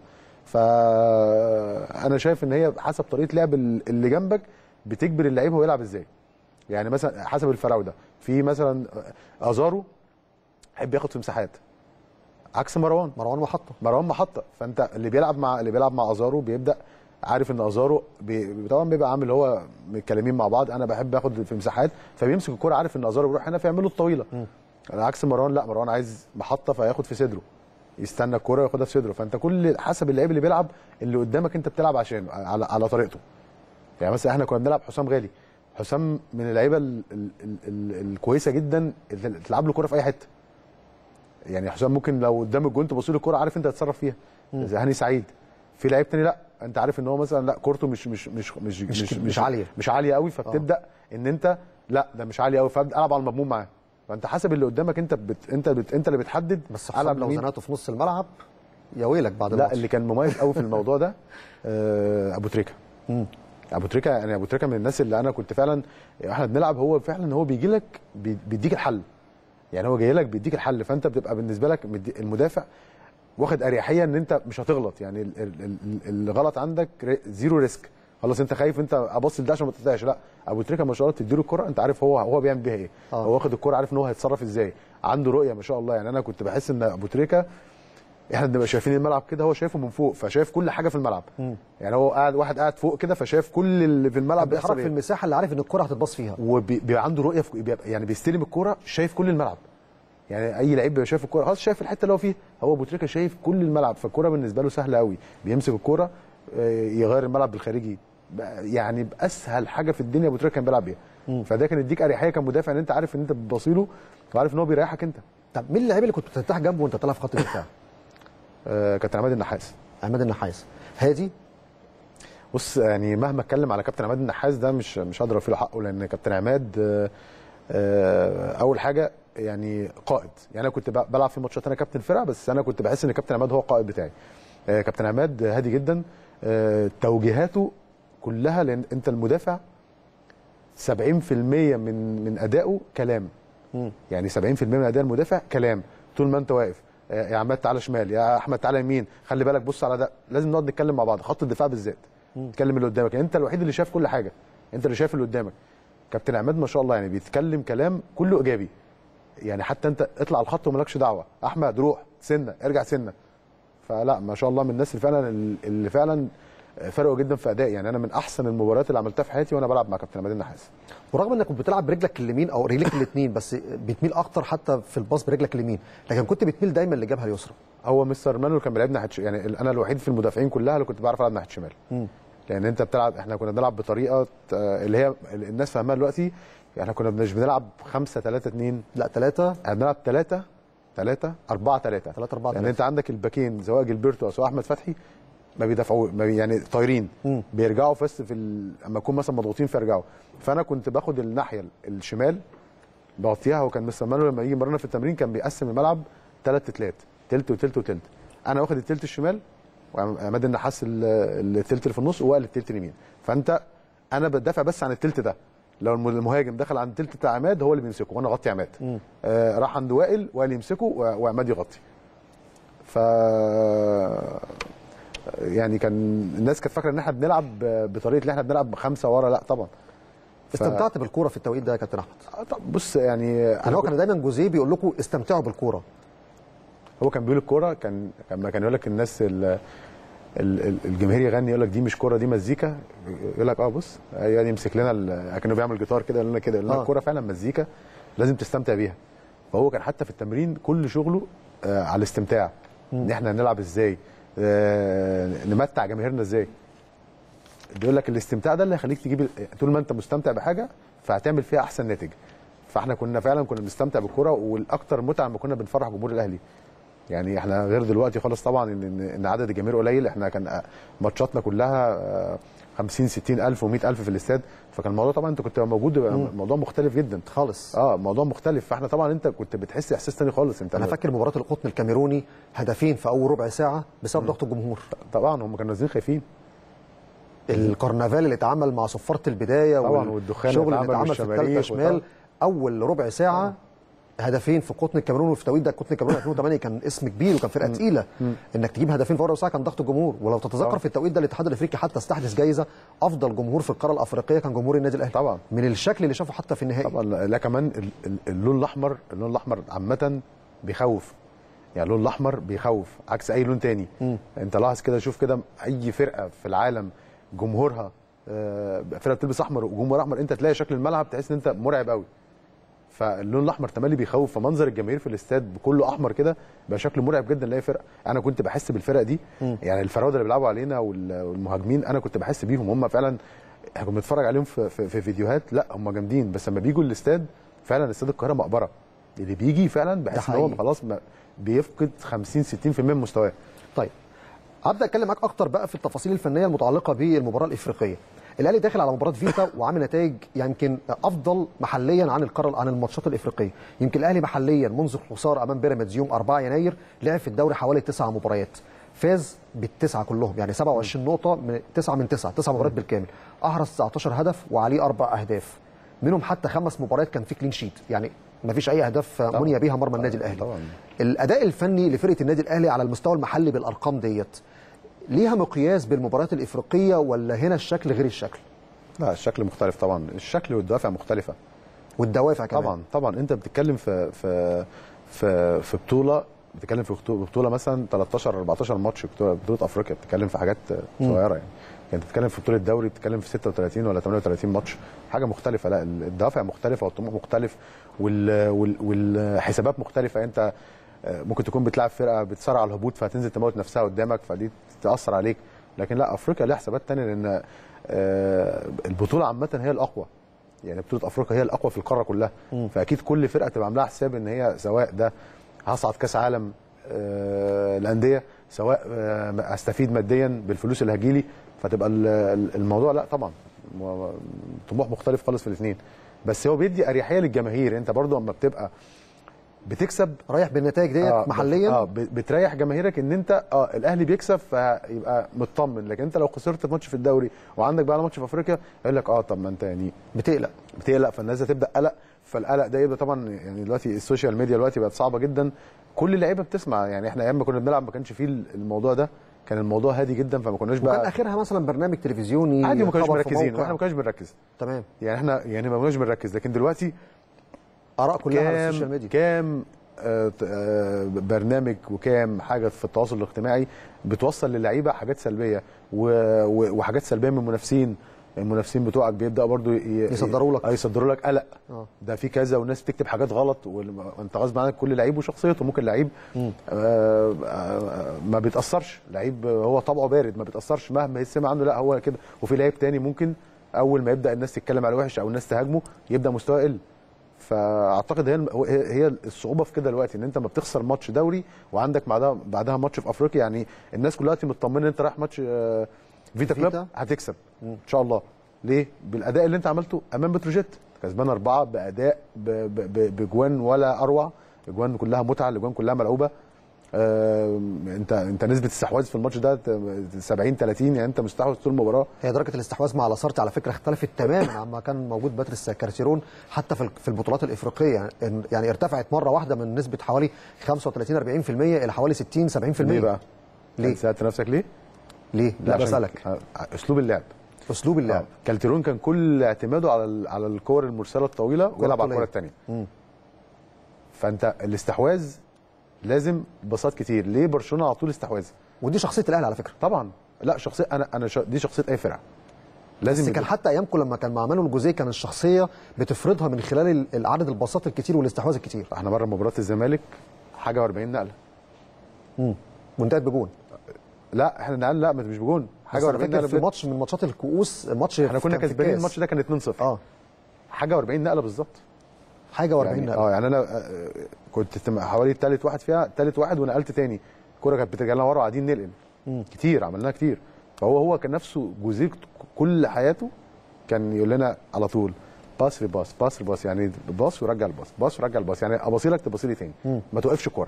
فانا شايف ان هي حسب طريقه لعب ال- اللي جنبك بتجبر اللعيب هو يلعب ازاي يعني مثلا حسب الفراوده في مثلا ازارو يحب ياخد في مساحات عكس مروان مروان محطه مروان محطه فانت اللي بيلعب مع اللي بيلعب مع ازارو بيبدا عارف ان ازارو بي... طبعا بيبقى عامل هو متكلمين مع بعض انا بحب اخد في مساحات فبيمسك الكوره عارف ان ازارو بيروح هنا فيعمل له الطويله على عكس مروان لا مروان عايز محطه فياخد في صدره يستنى الكوره وياخدها في صدره فانت كل حسب اللعيب اللي بيلعب اللي قدامك انت بتلعب عشانه على على طريقته يعني مثلا احنا كنا بنلعب حسام غالي حسام من اللعيبه ال... ال... ال... ال... الكويسه جدا اللي تلعب له كوره في اي حته يعني حسام ممكن لو قدام الجون تبص له الكوره عارف انت هتتصرف فيها زي هاني سعيد في لعيب تاني لا انت عارف ان هو مثلا لا كورته مش مش مش مش مش- مش عالية. مش عاليه قوي فبتبدا ان انت لا ده مش عالي قوي فابدا العب على المضمون معاه فانت حسب اللي قدامك انت بت انت بت انت اللي بتحدد بس العب حسام لو لمين. زنقته في نص الملعب يا ويلك بعد لا الماتش اللي كان مميز قوي في الموضوع ده آه، ابو تريكه ابو تريكه يعني ابو تريكه من الناس اللي انا كنت فعلا احنا بنلعب هو فعلا هو بيجي لك بي- بيديك الحل يعني هو جاي لك بيديك الحل فانت بتبقى بالنسبه لك مدي- المدافع واخد اريحيه ان انت مش هتغلط يعني ال- ال- ال- الغلط عندك ري- زيرو ريسك خلاص انت خايف انت ابص لده عشان ما تقطعش لا ابو تريكه ما شاء الله تديله الكره انت عارف هو هو بيعمل بيها ايه آه. هو واخد الكره عارف ان هو هيتصرف ازاي عنده رؤيه ما شاء الله يعني انا كنت بحس ان ابو تريكه احنا بنبقى شايفين الملعب كده هو شايفه من فوق فشايف كل حاجه في الملعب يعني هو قاعد واحد قاعد فوق كده فشايف كل اللي في الملعب بيحصل بيتحرك في ايه المساحه اللي عارف ان الكره هتتباص فيها وبيبقى عنده رؤيه في بيبقى يعني بيستلم الكوره شايف كل الملعب يعني اي لعيب بيبقى شايف الكوره خلاص شايف الحته اللي هو فيها هو ابو تريكه شايف كل الملعب فالكوره بالنسبه له سهله قوي بيمسك الكوره آه، يغير الملعب بالخارجي بقى- يعني باسهل حاجه في الدنيا ابو تريكه كان بيلعب بيها فده كان يديك اريحيه كمدافع ان انت عارف ان انت بتبصيله وعارف ان هو بيريحك انت طب مين اللعيب اللي كنت بترتاح جنبه وانت طالع في خط الدفاع؟ آه، كابتن عماد النحاس عماد النحاس هادي بص يعني مهما اتكلم على كابتن عماد النحاس ده مش مش هقدر اوفي له حقه لان كابتن عماد آه، آه، اول حاجه يعني قائد يعني انا كنت ب- بلعب في ماتشات انا كابتن فرقه بس انا كنت بحس ان كابتن عماد هو القائد بتاعي آه، كابتن عماد هادي جدا آه، توجيهاته كلها لان انت المدافع 70% من من ادائه كلام يعني 70% من اداء المدافع كلام طول ما انت واقف آه، يا عماد تعالى شمال يا احمد تعالى يمين خلي بالك بص على ده لازم نقعد نتكلم مع بعض خط الدفاع بالذات تتكلم اللي قدامك يعني انت الوحيد اللي شايف كل حاجه انت اللي شايف اللي قدامك كابتن عماد ما شاء الله يعني بيتكلم كلام كله ايجابي يعني حتى انت اطلع على الخط ومالكش دعوه احمد روح سنه ارجع سنه فلا ما شاء الله من الناس اللي فعلا اللي فعلا فرقوا جدا في ادائي يعني انا من احسن المباريات اللي عملتها في حياتي وانا بلعب مع كابتن عماد النحاس ورغم انك كنت بتلعب برجلك اليمين او رجليك الاثنين بس بتميل اكتر حتى في الباص برجلك اليمين لكن كنت بتميل دايما للجبهه اليسرى هو مستر مانويل كان بيلعبنا ناحيه ش- يعني ال- انا الوحيد في المدافعين كلها اللي كنت بعرف العب ناحيه شمال لان انت بتلعب احنا كنا بنلعب بطريقه آه، اللي هي ال- الناس فاهماها دلوقتي احنا كنا مش بنلعب 5 3 2 لا ثلاثه احنا بنلعب 3 3 4 3 3 4 يعني انت عندك الباكين سواء جilberto او سواء احمد فتحي ما بيدافعوا ما بي يعني طايرين بيرجعوا بس في ال... اما يكون مثلا مضغوطين فيرجعوا فانا كنت باخد الناحيه ال- الشمال بغطيها وكان مستر مانويل لما يجي مرنا في التمرين كان بيقسم الملعب ثلاث تلات تلت وتلت وتلت انا واخد التلت الشمال وعماد النحاس ال- التلت اللي في النص ووائل التلت اليمين فانت انا بدافع بس عن التلت ده لو الم- المهاجم دخل عند التلت بتاع عماد هو اللي بيمسكه وانا اغطي عماد آه راح عند وائل وائل يمسكه و- وعماد يغطي ف يعني كان الناس كانت فاكره ان احنا بنلعب بطريقه اللي احنا بنلعب خمسه ورا لا طبعا استمتعت بالكوره في التوقيت ده يا كابتن احمد آه طب بص يعني يعني هو كان دايما جوزيه بيقول لكم استمتعوا بالكوره هو كان بيقول الكوره كان لما كان يقول لك الناس ال- ال- ال- الجماهير يغني يقول لك دي مش كوره دي مزيكا يقول لك اه بص يعني يمسك لنا ال- كانه بيعمل جيتار كده يقول لنا كده يقول لنا آه. الكوره فعلا مزيكا لازم تستمتع بيها فهو كان حتى في التمرين كل شغله آه على الاستمتاع ان احنا نلعب ازاي آه نمتع جماهيرنا ازاي بيقول لك الاستمتاع ده اللي هيخليك تجيب ال- طول ما انت مستمتع بحاجه فهتعمل فيها احسن ناتج فاحنا كنا فعلا كنا بنستمتع بالكوره والاكتر متعه لما كنا بنفرح جمهور الاهلي يعني احنا غير دلوقتي خالص طبعا ان ان إن عدد الجماهير قليل احنا كان آه، ماتشاتنا كلها آه، 50 60 الف و100 الف في الاستاد فكان الموضوع طبعا انت كنت موجود بيبقى موضوع مختلف جدا خالص اه موضوع مختلف فاحنا طبعا انت كنت بتحس احساس تاني خالص انت انا فاكر مباراه القطن الكاميروني هدفين في اول ربع ساعه بسبب ضغط الجمهور طبعا هم كانوا نازلين خايفين الكرنفال اللي اتعمل مع صفاره البدايه طبعا، والدخان اللي والشغل اللي اتعمل اتعمل في الثالثه والشماريخ شمال وطبعا. اول ربع ساعه هدفين في قطن الكاميرون وفي توقيت ده قطن الكاميرون 2008 كان اسم كبير وكان فرقه تقيله انك تجيب هدفين في ربع ساعه كان ضغط الجمهور ولو تتذكر طبعا. في التوقيت ده الاتحاد الافريقي حتى استحدث جايزه افضل جمهور في القاره الافريقيه كان جمهور النادي الاهلي طبعا. من الشكل اللي شافه حتى في النهائي طبعا لا لا كمان ال- ال- اللون الاحمر اللون الاحمر عامه بيخوف يعني اللون الاحمر بيخوف عكس اي لون تاني انت لاحظ كده شوف كده اي فرقه في العالم جمهورها آه، فرقه بتلبس احمر وجمهور احمر انت تلاقي شكل الملعب تحس ان انت مرعب قوي فاللون الاحمر تملي بيخوف فمنظر الجماهير في الاستاد بكله احمر كده بقى شكله مرعب جدا لاي فرقه انا كنت بحس بالفرق دي يعني الفراوده اللي بيلعبوا علينا وال- والمهاجمين انا كنت بحس بيهم هم فعلا احنا كنا بنتفرج عليهم في, في, في فيديوهات لا هم جامدين بس لما بيجوا الاستاد فعلا استاد القاهره مقبره اللي بيجي فعلا بحس ان هو حقيقي. خلاص ما- بيفقد 50 60% من مستواه طيب هبدا اتكلم معاك اكتر بقى في التفاصيل الفنيه المتعلقه بالمباراه الافريقيه الاهلي داخل على مباراه فيتا وعامل نتائج يمكن افضل محليا عن القاره عن الماتشات الافريقيه يمكن الاهلي محليا منذ الخساره امام بيراميدز يوم 4 يناير لعب في الدوري حوالي تسع مباريات فاز بالتسعه كلهم يعني 27 نقطه من 9 من 9 تسع مباريات بالكامل احرز 19 هدف وعليه اربع اهداف منهم حتى خمس مباريات كان في كلين شيت يعني ما فيش اي اهداف مني بيها مرمى النادي الاهلي طبعاً. الاداء الفني لفرقه النادي الاهلي على المستوى المحلي بالارقام ديت ليها مقياس بالمباريات الافريقيه ولا هنا الشكل غير الشكل لا الشكل مختلف طبعا الشكل والدوافع مختلفه والدوافع كمان طبعا طبعا انت بتتكلم في في في في بطوله بتتكلم في بطو- بطوله مثلا 13 14 ماتش بطوله, بطولة افريقيا بتتكلم في حاجات صغيره يعني يعني بتتكلم في بطوله دوري بتتكلم في 36 ولا 38 ماتش حاجه مختلفه لا الدوافع مختلفه والطموح مختلف وال... وال... والحسابات مختلفه انت آه، ممكن تكون بتلعب فرقه بتصارع على الهبوط فهتنزل تموت نفسها قدامك فدي تاثر عليك لكن لا افريقيا ليها حسابات تانية لان آه، البطوله عامه هي الاقوى يعني بطوله افريقيا هي الاقوى في القاره كلها فاكيد كل فرقه تبقى عاملاها حساب ان هي سواء ده هصعد كاس عالم آه، الانديه سواء آه، استفيد ماديا بالفلوس اللي هتجيلي فتبقى ال- ال- الموضوع لا طبعا م- طموح مختلف خالص في الاثنين بس هو بيدي اريحيه للجماهير انت برضو اما بتبقى بتكسب رايح بالنتائج ديت آه، محليا اه ب- بتريح جماهيرك ان انت اه الاهلي بيكسب فيبقى مطمن لكن انت لو خسرت ماتش في الدوري وعندك بقى ماتش في افريقيا يقول لك اه طب ما انت يعني بتقلق بتقلق فالناس هتبدا قلق فالقلق ده يبقى طبعا يعني دلوقتي السوشيال ميديا دلوقتي بقت صعبه جدا كل اللعيبه بتسمع يعني احنا ايام ما كنا بنلعب ما كانش فيه الموضوع ده كان الموضوع هادي جدا فما كناش وكان بقى اخرها مثلا برنامج تلفزيوني عادي ما كناش خبر في مركزين موقع. واحنا ما كناش بنركز تمام يعني احنا يعني ما كناش بنركز لكن دلوقتي اراء كلها على السوشيال كام ميديا كام آه، ت- آه، برنامج وكام حاجه في التواصل الاجتماعي بتوصل للعيبه حاجات سلبيه و- و- وحاجات سلبيه من المنافسين المنافسين بتوعك بيبداوا برضو ي- يصدروا لك. آه، يصدروا لك قلق آه. ده في كذا والناس بتكتب حاجات غلط وال- وانت غصب عنك كل لعيب وشخصيته ممكن لعيب آه، آه، ما بيتاثرش لعيب هو طبعه بارد ما بيتاثرش مهما يسمع عنه لا هو كده وفي لعيب تاني ممكن اول ما يبدا الناس تتكلم عليه وحش او الناس تهاجمه يبدا مستواه يقل فاعتقد هي هو- هي هي الصعوبه في كده دلوقتي ان انت ما بتخسر ماتش دوري وعندك بعدها بعدها ماتش في افريقيا يعني الناس كلها دلوقتي مطمنه ان انت رايح ماتش آه، فيتا فيتا. كلوب هتكسب ان شاء الله ليه بالاداء اللي انت عملته امام بتروجيت كسبان اربعه باداء ب- ب- ب- بجوان ولا اروع اجوان كلها متعه الاجوان كلها ملعوبه آه، انت انت نسبه الاستحواذ في الماتش ده 70 30 يعني انت مستحوذ طول المباراه هي درجه الاستحواذ مع لاسارتي على فكره اختلفت تماما عما كان موجود باتريس كارتيرون حتى في في البطولات الافريقيه يعني- يعني ارتفعت مره واحده من نسبه حوالي 35 40% الى حوالي 60 70% ليه بقى؟ ليه؟ ليه؟ سالت نفسك ليه؟ ليه؟ لا عشان- بسالك آه، اسلوب اللعب اسلوب اللعب آه. كالتيرون كان كل اعتماده على ال- على الكور المرسله الطويله ويلعب على الكره الطولية. الثانيه فانت الاستحواذ لازم بساط كتير ليه برشلونه على طول استحواذ ودي شخصيه الاهلي على فكره طبعا لا شخصيه انا انا ش... دي شخصيه اي فرقه لازم بس كان يبقى- حتى ايامكم لما كان مع مانويل جوزيه كان الشخصيه بتفرضها من خلال ال- العدد البساط الكتير والاستحواذ الكتير احنا بره مباراه الزمالك حاجه و40 نقله وانتهت بجون لا احنا نقل لا مش بجون حاجه بس و40 أنا فاكر نقله في بجد. ماتش من ماتشات الكؤوس ماتش احنا كنا كان في كسبانين الكاس. الماتش ده كان 2-0 اه حاجه و40 نقله بالظبط حاجه و40 يعني نقله اه يعني انا آه، كنت تم- حوالي ثالث واحد فيها ثالث واحد ونقلت تاني الكوره كانت بترجع لنا ورا وقاعدين ننقل كتير عملناها كتير فهو هو كان نفسه جوزيه كل حياته كان يقول لنا على طول باس باس باس باس يعني باص ورجع الباص باص ورجع الباص يعني ابصي لك تبصي لي تاني ما توقفش الكوره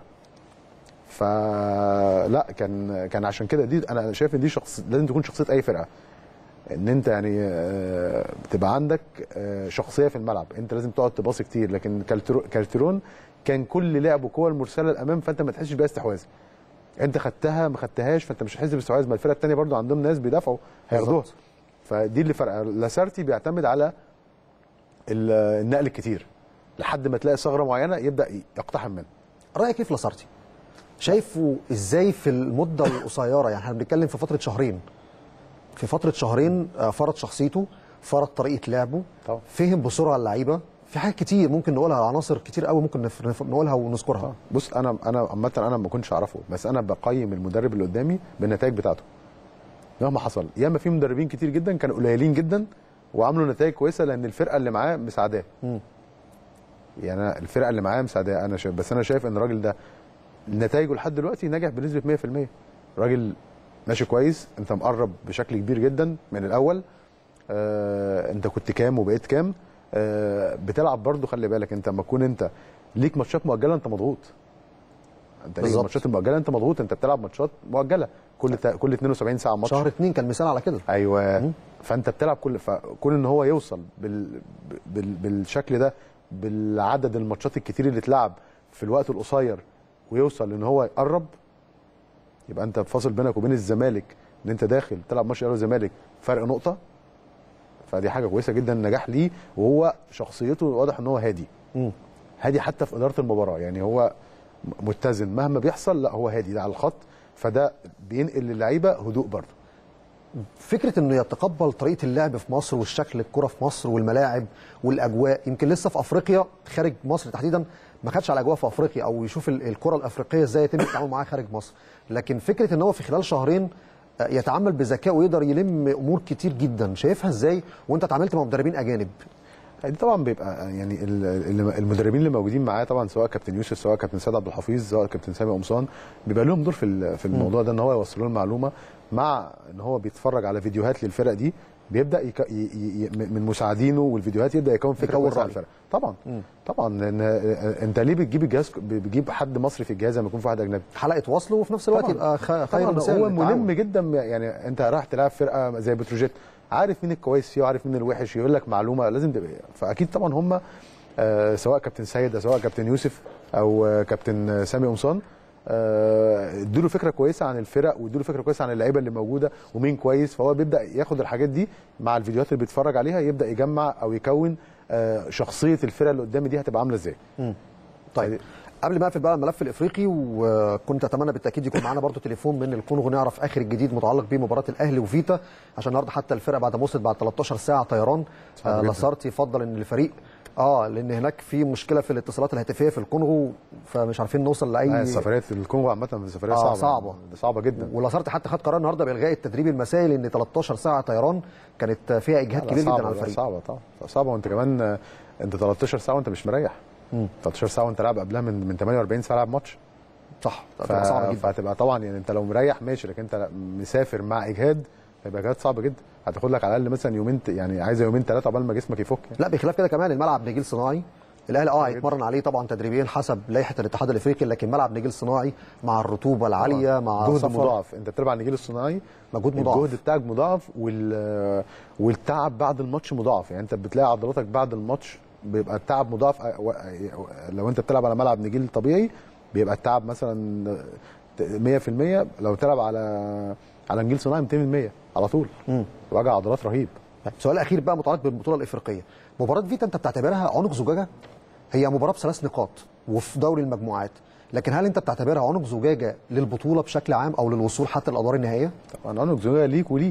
فلا كان كان عشان كده دي انا شايف ان دي شخص لازم تكون شخصيه اي فرقه ان انت يعني آه، بتبقى عندك آه، شخصيه في الملعب انت لازم تقعد تباصي كتير لكن كالترو- كالترون كان كل لعبه كور المرسله للامام فانت ما تحسش بيها استحواذ انت خدتها ما خدتهاش فانت مش هتحس باستحواذ ما الفرقه الثانيه برضو عندهم ناس بيدافعوا هياخدوها بالظبط. فدي اللي فرق لاسارتي بيعتمد على ال- النقل الكتير لحد ما تلاقي ثغره معينه يبدا يقتحم منها رايك ايه في لاسارتي؟ شايفه ازاي في المده القصيره يعني احنا بنتكلم في فتره شهرين في فتره شهرين آه، فرض شخصيته فرض طريقه لعبه طبعا. فهم بسرعه اللعيبه في حاجات كتير ممكن نقولها عناصر كتير قوي ممكن نف- نف- نقولها ونذكرها بص انا انا عامه انا ما كنتش اعرفه بس انا بقيم المدرب اللي قدامي بالنتائج بتاعته مهما حصل ياما في مدربين كتير جدا كانوا قليلين جدا وعملوا نتائج كويسه لان الفرقه اللي معاه مساعداه يعني أنا الفرقه اللي معاه مساعداه انا شايف بس انا شايف ان الراجل ده نتائجه لحد دلوقتي نجح بنسبه 100% راجل ماشي كويس انت مقرب بشكل كبير جدا من الاول آه انت كنت كام وبقيت كام آه بتلعب برضو خلي بالك انت لما تكون انت ليك ماتشات مؤجله انت مضغوط انت ليك بالظبط. ماتشات المؤجله انت مضغوط انت بتلعب ماتشات مؤجله كل تا... كل 72 ساعه ماتش شهر اتنين كان مثال على كده ايوه فانت بتلعب كل فكون ان هو يوصل بال... بال... بالشكل ده بالعدد الماتشات الكتير اللي اتلعب في الوقت القصير ويوصل ان هو يقرب يبقى انت فاصل بينك وبين الزمالك ان انت داخل تلعب ماتش الاهلي والزمالك فرق نقطه فدي حاجه كويسه جدا نجاح ليه وهو شخصيته واضح ان هو هادي هادي حتى في اداره المباراه يعني هو متزن مهما بيحصل لا هو هادي ده على الخط فده بينقل للعيبه هدوء برضه فكره انه يتقبل طريقه اللعب في مصر والشكل الكره في مصر والملاعب والاجواء يمكن لسه في افريقيا خارج مصر تحديدا ما خدش على اجواء في افريقيا او يشوف ال- الكره الافريقيه ازاي يتم التعامل معاها خارج مصر لكن فكره ان هو في خلال شهرين آه، يتعامل بذكاء ويقدر يلم امور كتير جدا شايفها ازاي وانت اتعاملت مع مدربين اجانب دي طبعا بيبقى يعني ال- ال- المدربين اللي موجودين معاه طبعا سواء كابتن يوسف سواء كابتن سيد عبد الحفيظ سواء كابتن سامي قمصان بيبقى لهم دور في ال- في الموضوع ده ان هو يوصل له المعلومه مع ان هو بيتفرج على فيديوهات للفرق دي بيبدا يك... ي... ي... من مساعدينه والفيديوهات يبدا يكون فكره يكون كويسه عن رأي. الفرق طبعا طبعا لان انت ليه بتجيب الجهاز بتجيب حد مصري في الجهاز لما يكون في واحد اجنبي حلقه وصل وفي نفس الوقت طبعاً. يبقى خ- خير طبعا مثال هو للتعاون. ملم جدا يعني انت رايح تلعب فرقه زي بتروجيت عارف مين الكويس فيه وعارف مين الوحش يقول لك معلومه لازم تبقى فاكيد طبعا هم آه سواء كابتن سيد أو سواء كابتن يوسف او آه كابتن سامي قمصان آه، ادوا له فكره كويسه عن الفرق وادوا له فكره كويسه عن اللعيبه اللي موجوده ومين كويس فهو بيبدا ياخد الحاجات دي مع الفيديوهات اللي بيتفرج عليها يبدا يجمع او يكون آه، شخصيه الفرقه اللي قدامي دي هتبقى عامله ازاي طيب قبل ما اقفل بقى الملف الافريقي وكنت اتمنى بالتاكيد يكون معانا برضو تليفون من الكونغو نعرف اخر الجديد متعلق بمباراه الاهلي وفيتا عشان النهارده حتى الفرقه بعد ما وصلت بعد 13 ساعه طيران صعب آه جداً. لاسارتي يفضل ان الفريق اه لان هناك في مشكله في الاتصالات الهاتفيه في الكونغو فمش عارفين نوصل آه، لاي السفريات الكونغو عامه سفريه آه، صعبه صعبة. صعبه جدا ولاسارتي حتى خد قرار النهارده بالغاء التدريب المسائي لان 13 ساعه طيران كانت فيها اجهاد لا، كبير جدا صعبة، على لا، الفريق صعبه طبعا صعبه وانت كمان آه، انت 13 ساعه وانت مش مريح 13 ساعه وانت لاعب قبلها من من 48 ساعه لاعب ماتش صح ف... هتبقى صعبه جدا فهتبقى طبعا يعني انت لو مريح ماشي لكن انت مسافر مع اجهاد هيبقى اجهاد صعب جدا هتاخد لك على الاقل مثلا يومين ت- يعني عايزه يومين ثلاثه قبل ما جسمك يفك يعني. لا بخلاف كده كمان الملعب نجيل صناعي الاهلي اه هيتمرن عليه طبعا تدريبيا حسب لائحه الاتحاد الافريقي لكن ملعب نجيل صناعي مع الرطوبه العاليه مع جهد سفر مضاعف انت بتلعب على النجيل الصناعي مجهود مضاعف. الجهد بتاعك مضاعف وال... والتعب بعد الماتش مضاعف يعني انت بتلاقي عضلاتك بعد الماتش بيبقى التعب مضاعف أ- و- لو انت بتلعب على ملعب نجيل طبيعي بيبقى التعب مثلا 100% لو تلعب على على نجيل صناعي 200% على طول وجع عضلات رهيب طيب، سؤال اخير بقى متعلق بالبطوله الافريقيه مباراه فيتا انت بتعتبرها عنق زجاجه هي مباراه بثلاث نقاط وفي دوري المجموعات لكن هل انت بتعتبرها عنق زجاجه للبطوله بشكل عام او للوصول حتى الادوار النهائيه طبعا عنق زجاجه ليك وليه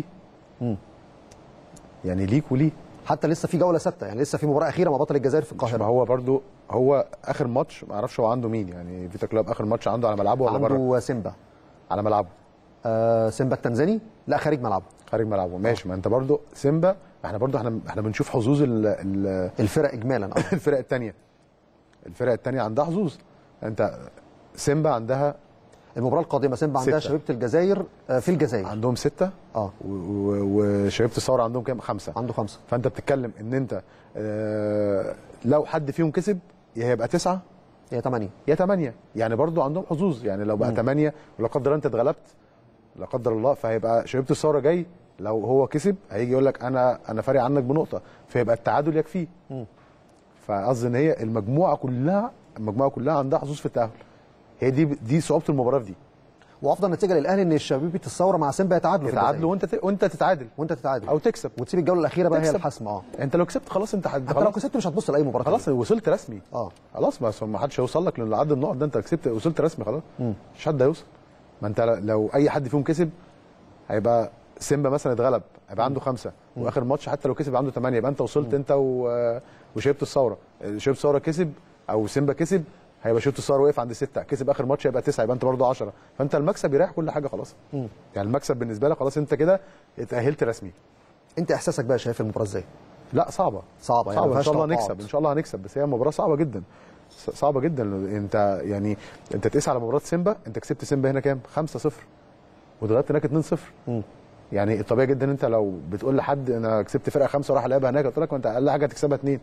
يعني ليك وليه حتى لسه في جوله ثابته يعني لسه في مباراه اخيره مع بطل الجزائر في ما القاهره هو برضو هو اخر ماتش ما اعرفش هو عنده مين يعني فيتا كلوب اخر ماتش عنده على ملعبه ولا بره عنده سيمبا على ملعبه آه سيمبا التنزاني لا خارج ملعبه خارج ملعبه ماشي ما انت برضو سيمبا احنا برضو احنا احنا بنشوف حظوظ ال- ال- الفرق اجمالا اه الفرق الثانيه الفرق الثانيه عندها حظوظ انت سيمبا عندها المباراه القادمه سيمبا عندها ستة. شبيبه الجزائر آه في الجزائر عندهم سته اه و- و- وشبيبه الثوره عندهم كام خمسه عنده خمسه فانت بتتكلم ان انت اه لو حد فيهم كسب يا هيبقى تسعه هي 8 يا 8 يعني برضو عندهم حظوظ يعني لو بقى 8 ولا قدر الله انت اتغلبت لا قدر الله فهيبقى شبيبه الثوره جاي لو هو كسب هيجي يقول لك انا انا فارق عنك بنقطه فيبقى التعادل يكفيه فقصدي ان هي المجموعه كلها المجموعه كلها عندها حظوظ في التاهل هي دي دي صعوبه المباراه في دي وافضل نتيجه للاهلي ان شبيبه الثوره مع سيمبا يتعادلوا في يتعادلوا الجزائر. وانت ت- وانت تتعادل وانت تتعادل او تكسب وتسيب الجوله الاخيره بقى هي تكسب. الحسم اه انت لو كسبت خلاص انت حد حتى لو خلاص كسبت مش هتبص لاي مباراه خلاص تانية. وصلت رسمي اه خلاص ما ما حدش هيوصل لك لعد النقط ده انت كسبت وصلت رسمي خلاص مش حد هيوصل ما انت لو اي حد فيهم كسب هيبقى سيمبا مثلا اتغلب هيبقى عنده خمسه واخر ماتش حتى لو كسب عنده ثمانيه يبقى انت وصلت انت و... وشيبه الثوره شيبه الثوره كسب او سيمبا كسب هيبقى شيبه الثوره وقف عند سته كسب اخر ماتش هيبقى تسعه يبقى انت برضه 10 فانت المكسب يريح كل حاجه خلاص يعني المكسب بالنسبه لك خلاص انت كده اتاهلت رسمي انت احساسك بقى شايف المباراه ازاي؟ لا صعبه صعبه يعني صعبه ما ان فيهاش شاء الله توقعات. نكسب ان شاء الله هنكسب بس هي مباراه صعبه جدا ص- صعبه جدا انت يعني انت تقيس على مباراه سيمبا انت كسبت سيمبا هنا كام 5-0 واتغلبت هناك 2-0 يعني الطبيعي جدا انت لو بتقول لحد انا كسبت فرقه خمسه وراح لعبها هناك قلت لك ما انت اقل حاجه تكسبها اثنين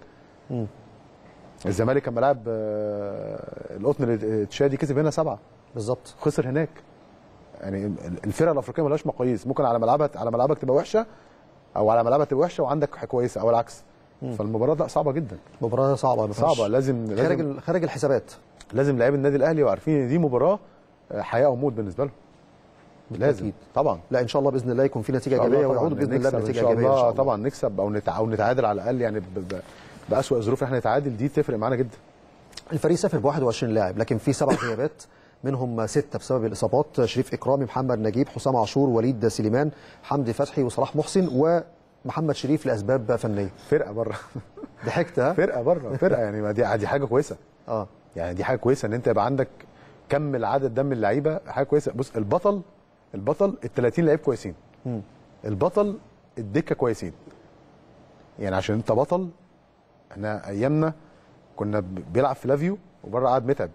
الزمالك كان لاعب آه، القطن التشادي كسب هنا سبعه بالظبط خسر هناك يعني الفرقه الافريقيه ملهاش مقاييس ممكن على ملعبها على ملعبك تبقى وحشه او على ملعبها تبقى وحشه وعندك كويسه او العكس فالمباراه لا صعبه جدا مباراه صعبه ما فيهاش- صعبه لازم خارج لازم ال- خارج الحسابات لازم لاعبي النادي الاهلي وعارفين ان دي مباراه آه، حياه او موت بالنسبه لهم لازم بالتأكيد. طبعا لا ان شاء الله باذن الله يكون في نتيجه إن شاء الله ايجابيه طبعاً ويعودوا باذن الله نكسب إن بنتيجه شاء ايجابيه ان الله شاء الله طبعا نكسب او نتع... او نتعادل على الاقل يعني ب... ب... باسوء ظروف إن احنا نتعادل دي تفرق معانا جدا الفريق سافر ب 21 لاعب لكن في سبع غيابات منهم ستة بسبب الإصابات شريف إكرامي محمد نجيب حسام عاشور وليد سليمان حمدي فتحي وصلاح محسن ومحمد شريف لأسباب فنية فرقه بره ضحكت ها؟ فرقه بره فرقه يعني ما دي دي حاجه كويسه اه يعني دي حاجه كويسه ان انت يبقى عندك كم العدد ده من اللعيبه حاجه كويسه بص البطل البطل ال 30 لعيب كويسين البطل الدكه كويسين يعني عشان انت بطل احنا ايامنا كنا ب- بيلعب فلافيو وبره قاعد متعب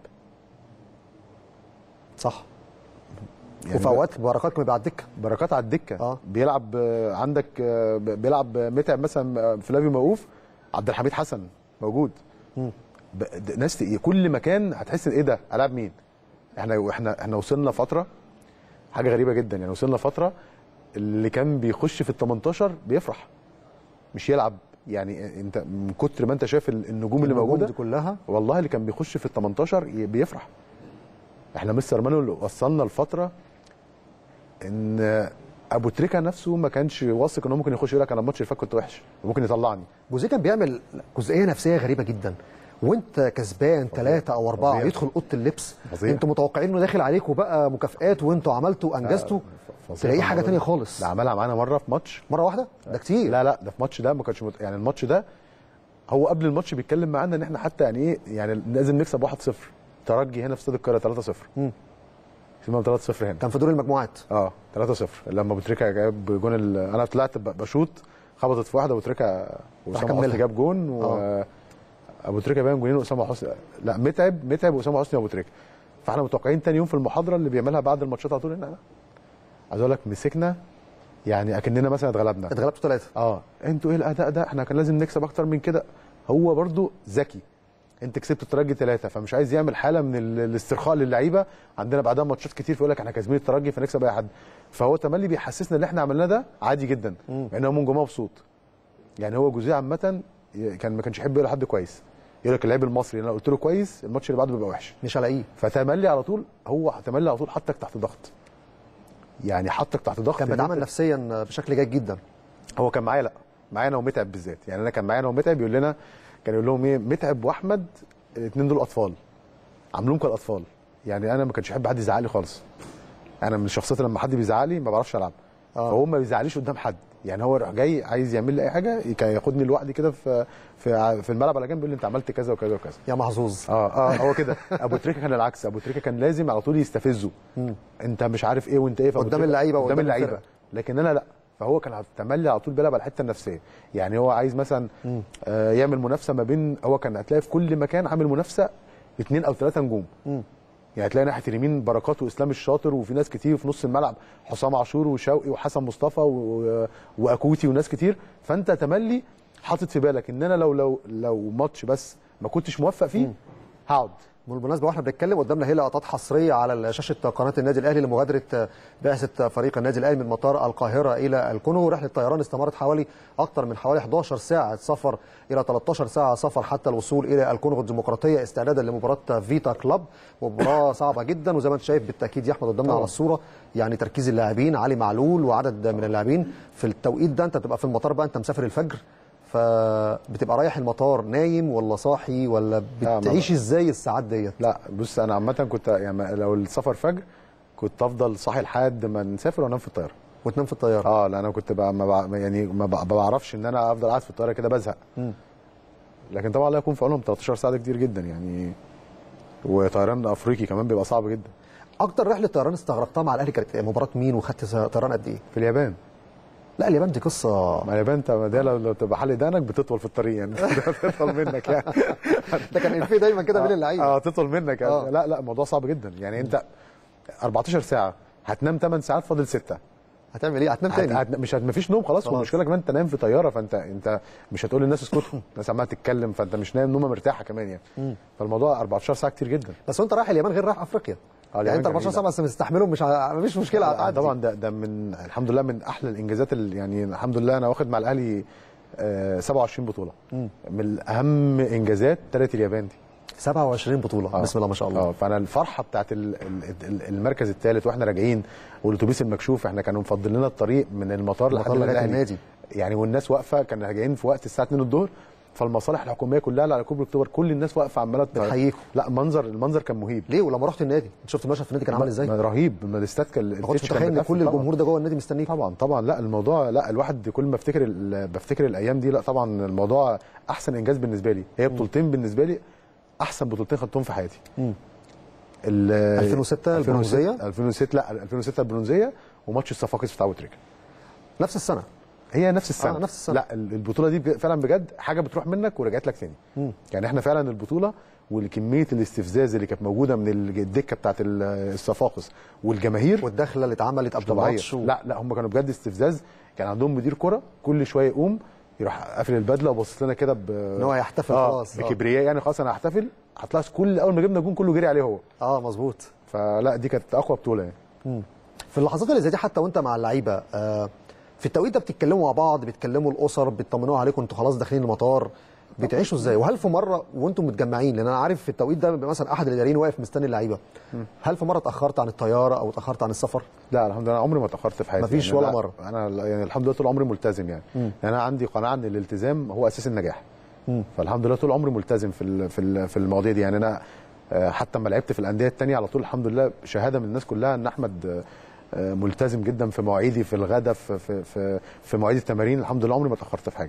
صح يعني وفي اوقات بركات كان بيبقى على الدكه بركات على الدكه آه. بيلعب آه، عندك آه، ب- بيلعب متعب مثلا آه، فلافيو موقوف عبد الحميد حسن موجود ب- د- ناس تق- كل مكان هتحس ان ايه ده العب مين احنا احنا احنا وصلنا فتره حاجه غريبه جدا يعني وصلنا فتره اللي كان بيخش في ال 18 بيفرح مش يلعب يعني انت من كتر ما انت شايف ال- النجوم اللي النجوم موجوده دي كلها والله اللي كان بيخش في ال 18 ي- بيفرح احنا مستر مانويل وصلنا لفتره ان ابو تريكه نفسه ما كانش واثق انه ممكن يخش يقول لك انا الماتش اللي فات كنت وحش وممكن يطلعني جوزيه كان بيعمل جزئيه نفسيه غريبه جدا وانت كسبان ثلاثة او اربعة فظيع. يدخل اوضه اللبس فظيع. انتوا متوقعين انه داخل عليكم بقى مكافئات وانتوا عملتوا انجزتوا فظيع تلاقيه حاجه الموضوع تانية ده. خالص ده عملها معانا مره في ماتش مره واحده ده كتير لا لا ده في ماتش ده ما كانش مت... يعني الماتش ده هو قبل الماتش بيتكلم معانا ان احنا حتى يعني ايه يعني لازم نكسب 1-0 ترجي هنا في استاد القاهره 3-0 مم. كسبنا 3-0 هنا كان في دور المجموعات اه 3-0 لما ابو تريكه جاب جون ال... انا طلعت ب- بشوط خبطت في واحده ابو تريكه واسامه كملها. حسني جاب جون و ابو تريكه باين جونين واسامه حسني لا متعب متعب واسامه حسني وابو تريكه فاحنا متوقعين تاني يوم في المحاضره اللي بيعملها بعد الماتشات على طول ان انا عايز اقول لك مسكنا يعني اكننا مثلا اتغلبنا اتغلبتوا ثلاثه اه انتوا ايه الاداء ده احنا كان لازم نكسب اكتر من كده هو برضو ذكي انت كسبت الترجي ثلاثه فمش عايز يعمل حاله من ال- الاسترخاء للعيبه عندنا بعدها ماتشات كتير فيقول لك احنا كاسبين الترجي فنكسب اي حد فهو تملي بيحسسنا اللي احنا عملناه ده عادي جدا مع ان هو من جواه مبسوط يعني هو جوزيه عامه ي- كان ما كانش يحب يقول لحد كويس يقول لك اللعيب المصري اللي انا قلت له كويس الماتش اللي بعده بيبقى وحش مش هلاقيه فتملي على طول هو تملي على طول حطك تحت ضغط يعني حطك تحت ضغط كان إن بيتعامل أنت- نفسيا بشكل جيد جدا هو كان معايا لا معايا انا ومتعب بالذات يعني انا كان معايا انا ومتعب يقول لنا كان يقول لهم ايه متعب واحمد الاثنين دول اطفال عاملهم كالاطفال يعني انا ما كانش احب حد يزعق لي خالص انا من الشخصيات اللي لما حد بيزعق لي ما بعرفش العب آه. فهو ما بيزعليش قدام حد يعني هو راح جاي عايز يعمل لي اي حاجه كان ياخدني لوحدي كده في في في الملعب على جنب يقول لي انت عملت كذا وكذا وكذا يا محظوظ اه اه هو كده ابو تريكه كان العكس ابو تريكه كان لازم على طول يستفزه انت مش عارف ايه وانت ايه فأبو قدام تريكة- اللعيبة قدام وقدام اللعيبه الفرقة. لكن انا لا فهو كان تملي على طول بيلعب على الحته النفسيه يعني هو عايز مثلا آه يعمل منافسه ما بين هو كان هتلاقي في كل مكان عامل منافسه اثنين او ثلاثه نجوم يعني هتلاقي ناحيه اليمين بركات واسلام الشاطر وفي ناس كتير في نص الملعب حسام عاشور وشوقي وحسن مصطفى و... و... واكوتي وناس كتير فانت تملي حاطط في بالك ان انا لو لو لو ماتش بس ما كنتش موفق فيه هقعد بالمناسبه واحنا بنتكلم قدامنا هي لقطات حصريه على شاشه قناه النادي الاهلي لمغادره بعثه فريق النادي الاهلي من مطار القاهره الى الكونغو رحله الطيران استمرت حوالي اكثر من حوالي 11 ساعه سفر الى 13 ساعه سفر حتى الوصول الى الكونغو الديمقراطيه استعدادا لمباراه فيتا كلوب مباراه صعبه جدا وزي ما انت شايف بالتاكيد يا احمد قدامنا على الصوره يعني تركيز اللاعبين علي معلول وعدد من اللاعبين في التوقيت ده انت بتبقى في المطار بقى انت مسافر الفجر فبتبقى رايح المطار نايم ولا صاحي ولا ما بتعيش ازاي الساعات ديت لا بص انا عامه كنت يعني لو السفر فجر كنت افضل صاحي لحد ما نسافر وانام في الطياره وتنام في الطياره اه لا انا كنت بقى ما بع... يعني ما بع- ما بعرفش ان انا افضل قاعد في الطياره كده بزهق لكن طبعا الله يكون في عونهم 13 ساعه ده كتير جدا يعني وطيران افريقي كمان بيبقى صعب جدا اكتر رحله طيران استغرقتها مع الاهلي كانت مباراه مين وخدت طيران قد ايه في اليابان لا اليابان دي قصه ما اليابان انت ده لو, لو تبقى حل دقنك بتطول في الطريق يعني بتطول منك يعني ده كان الفيه دايما كده بين اللعيبه اه تطول منك يعني. آه. لا لا الموضوع صعب جدا يعني انت 14 ساعه هتنام 8 ساعات فاضل 6 هتعمل ايه هتنام هت... تاني هت... مش هت... مفيش نوم خلاص خلاص. والمشكله كمان انت نايم في طياره فانت انت مش هتقول للناس اسكتوا الناس عماله تتكلم فانت مش نايم نومه مرتاحه كمان يعني فالموضوع 14 ساعه كتير جدا بس وانت رايح اليابان غير رايح افريقيا آه، يعني اليابان انت 14 جميلة. ساعه بس مستحملهم مش ع... مفيش مشكله لا، هتعدي طبعا ده ده من الحمد لله من احلى الانجازات اللي يعني الحمد لله انا واخد مع الاهلي آه 27 بطوله من اهم انجازات ثلاث اليابان دي 27 بطوله آه. بسم الله ما شاء الله اه فانا الفرحه بتاعت ال- ال- ال- المركز الثالث واحنا راجعين والاتوبيس المكشوف احنا كانوا مفضل لنا الطريق من المطار لحد المطار لغاية الأهلي. النادي. يعني والناس واقفه كنا راجعين في وقت الساعه 2 الظهر فالمصالح الحكوميه كلها اللي على كوبري اكتوبر كل الناس واقفه عماله ت- بتحييكم. لا منظر المنظر كان مهيب ليه ولما رحت النادي انت شفت المشهد في النادي كان عامل ازاي؟ ما- رهيب ما الاستاد كان ما كنتش التتش كان متخيل ان متقفل كل طبعاً. الجمهور ده جوه النادي مستنيك طبعا طبعا لا الموضوع لا الواحد كل ما افتكر ال- بفتكر الايام دي لا طبعا الموضوع احسن انجاز بالنسبه لي هي بطولتين بالنسبه لي احسن بطولتين خدتهم في حياتي ال 2006 البرونزية؟ 2006 لا 2006 البرونزيه وماتش الصفاقس بتاع وتريكا نفس السنه هي نفس السنه آه، نفس السنة. لا ال- البطوله دي بج- فعلا بجد حاجه بتروح منك ورجعت لك تاني يعني احنا فعلا البطوله وكميه الاستفزاز اللي كانت موجوده من الج- الدكه بتاعت ال- الصفاقس والجماهير والدخله اللي اتعملت قبل طبيعيه الماتش و... لا لا هم كانوا بجد استفزاز كان عندهم مدير كره كل شويه يقوم يروح قافل البدله وباصص لنا كده ب ان هو هيحتفل آه خلاص آه. بكبرياء يعني خلاص انا هحتفل هطلع كل اول ما جبنا جون كله جري عليه هو اه مظبوط فلا دي كانت اقوى بطوله يعني في اللحظات اللي زي دي حتى وانت مع اللعيبه آه في التوقيت ده بتتكلموا مع بعض بتكلموا الاسر بتطمنوها عليكم انتوا خلاص داخلين المطار بتعيشوا ازاي وهل في مره وانتم متجمعين لان انا عارف في التوقيت ده بيبقى مثلا احد الاداريين واقف مستني اللعيبه هل في مره اتاخرت عن الطياره او اتاخرت عن السفر لا الحمد لله انا عمري ما اتاخرت في حياتي مفيش يعني ولا أنا- مرة. انا يعني الحمد لله طول عمري ملتزم يعني يعني انا عندي قناعه ان الالتزام هو اساس النجاح فالحمد لله طول عمري ملتزم في ال- في ال- في المواضيع دي يعني انا آه، حتى لما لعبت في الانديه الثانيه على طول الحمد لله شهاده من الناس كلها ان احمد آه، آه، ملتزم جدا في مواعيدي في الغداء في في في, في مواعيد التمارين الحمد لله عمري ما اتاخرت في حاجه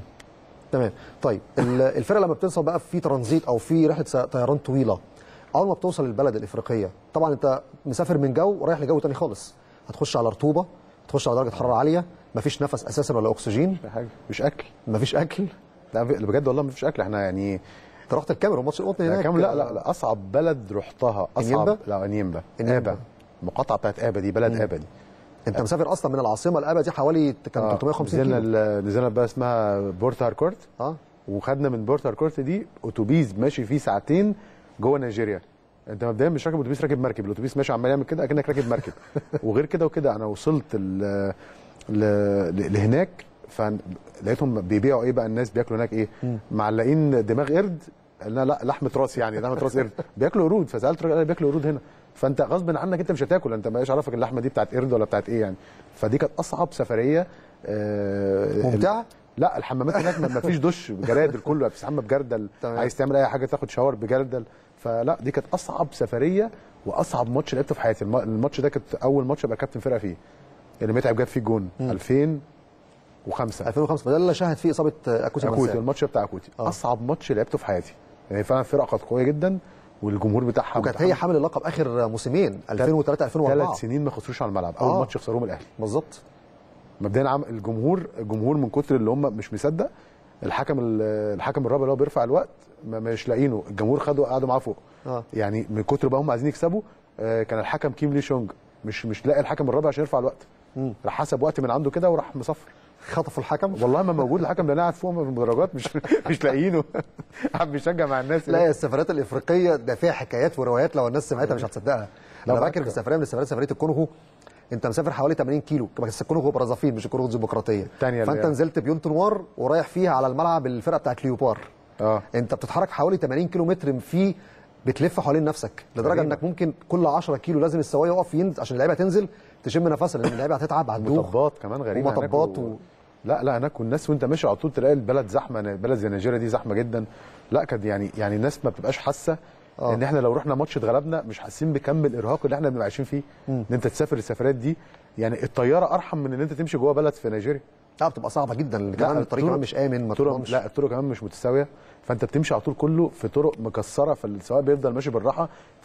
تمام طيب ال- الفرقه لما بتوصل بقى في ترانزيت او في رحله س- طيران طويله اول ما بتوصل البلد الافريقيه طبعا انت مسافر من جو ورايح لجو تاني خالص هتخش على رطوبه تخش على درجه حراره عاليه مفيش نفس اساسا ولا اكسجين في حاجه مش اكل مفيش اكل لا بجد والله ما فيش اكل احنا يعني انت رحت الكاميرون ماتش القطن لا هناك كام لا لا, لا اصعب بلد رحتها اصعب انيمبا؟ لا انيمبا انيمبا. ابا المقاطعه بتاعت ابا دي بلد ابا دي انت مسافر اصلا من العاصمه الابا دي حوالي كان آه، 350 نزلنا كيلو ال- نزلنا بقى اسمها بورت هاركورت اه وخدنا من بورت هاركورت دي اتوبيس ماشي فيه ساعتين جوه نيجيريا انت مبدئيا مش راكب اتوبيس راكب مركب الاتوبيس ماشي عمال يعمل كده اكنك راكب مركب وغير كده وكده انا وصلت ال ل... ل- لهناك فلقيتهم بيبيعوا ايه بقى الناس بياكلوا هناك ايه معلقين دماغ قرد قلنا لا لحمه راس يعني لحمه راس قرد بياكلوا قرود فسالت الراجل قال لي بياكلوا قرود هنا فانت غصب عنك انت مش هتاكل انت ما عارفك اللحمه دي بتاعت قرد ولا بتاعت ايه يعني فدي كانت اصعب سفريه آه، ممتعه لا الحمامات هناك ما ما فيش دش جرادل كله بتستحمى بجردل تمام. عايز تعمل اي حاجه تاخد شاور بجردل فلا دي كانت اصعب سفريه واصعب ماتش لعبته في حياتي الم- الماتش ده كانت اول ماتش ابقى كابتن فرقه فيه اللي متعب جاب فيه جون 2005 2005 ده اللي شاهد فيه اصابه اكوتي اكوتي منساه. الماتش بتاع اكوتي آه. اصعب ماتش لعبته في حياتي يعني فعلا الفرقه كانت قويه جدا والجمهور بتاعها وكانت هي حامل اللقب اخر موسمين 2003 2004 ثلاث سنين ما خسروش على الملعب اول آه. ماتش خسروه من الاهلي بالظبط مبدئيا عم الجمهور الجمهور من كتر اللي هم مش مصدق الحكم ال- الحكم الرابع اللي هو بيرفع الوقت ما مش لاقيينه الجمهور خدوا قعدوا معاه فوق آه. يعني من كتر بقى هم عايزين يكسبوا آه، كان الحكم كيم لي شونج مش مش لاقي الحكم الرابع عشان يرفع الوقت راح حسب وقت من عنده كده وراح مصفر خطفوا الحكم والله ما موجود الحكم ده أنا قاعد فوق في المدرجات مش مش لاقيينه قاعد بيشجع مع الناس لا يا السفرات الافريقيه ده فيها حكايات وروايات لو الناس سمعتها مش هتصدقها لا انا معاك. فاكر في سفريه من السفرات سفريه الكونغو انت مسافر حوالي 80 كيلو بس الكونغو برازافيل مش الكونغو الديمقراطيه التانية اللي فانت هي- نزلت بيونت نوار ورايح فيها على الملعب الفرقه بتاعت ليوبار اه انت بتتحرك حوالي 80 كيلو متر فيه بتلف حوالين نفسك لدرجه غريبة. انك ممكن كل 10 كيلو لازم السواق يقف ينزل عشان اللعيبه تنزل تشم نفسها لان اللعيبه هتتعب هتدوخ مطبات كمان غريبه هناك ومطبات و... لا لا هناك والناس وانت ماشي على طول تلاقي البلد زحمه بلد زي نيجيريا دي زحمه جدا لا كانت يعني يعني الناس ما بتبقاش حاسه آه. ان احنا لو رحنا ماتش اتغلبنا مش حاسين بكم الارهاق اللي احنا بنبقى عايشين فيه ان انت تسافر السفرات دي يعني الطياره ارحم من ان انت تمشي جوه بلد في نيجيريا لا بتبقى صعبه جدا كمان الطريق الطرق- كمان مش امن ما الطرق تضمنش. لا الطرق كمان مش متساويه فانت بتمشي على طول كله في طرق مكسره فالسواق بيفضل ماشي بالراحه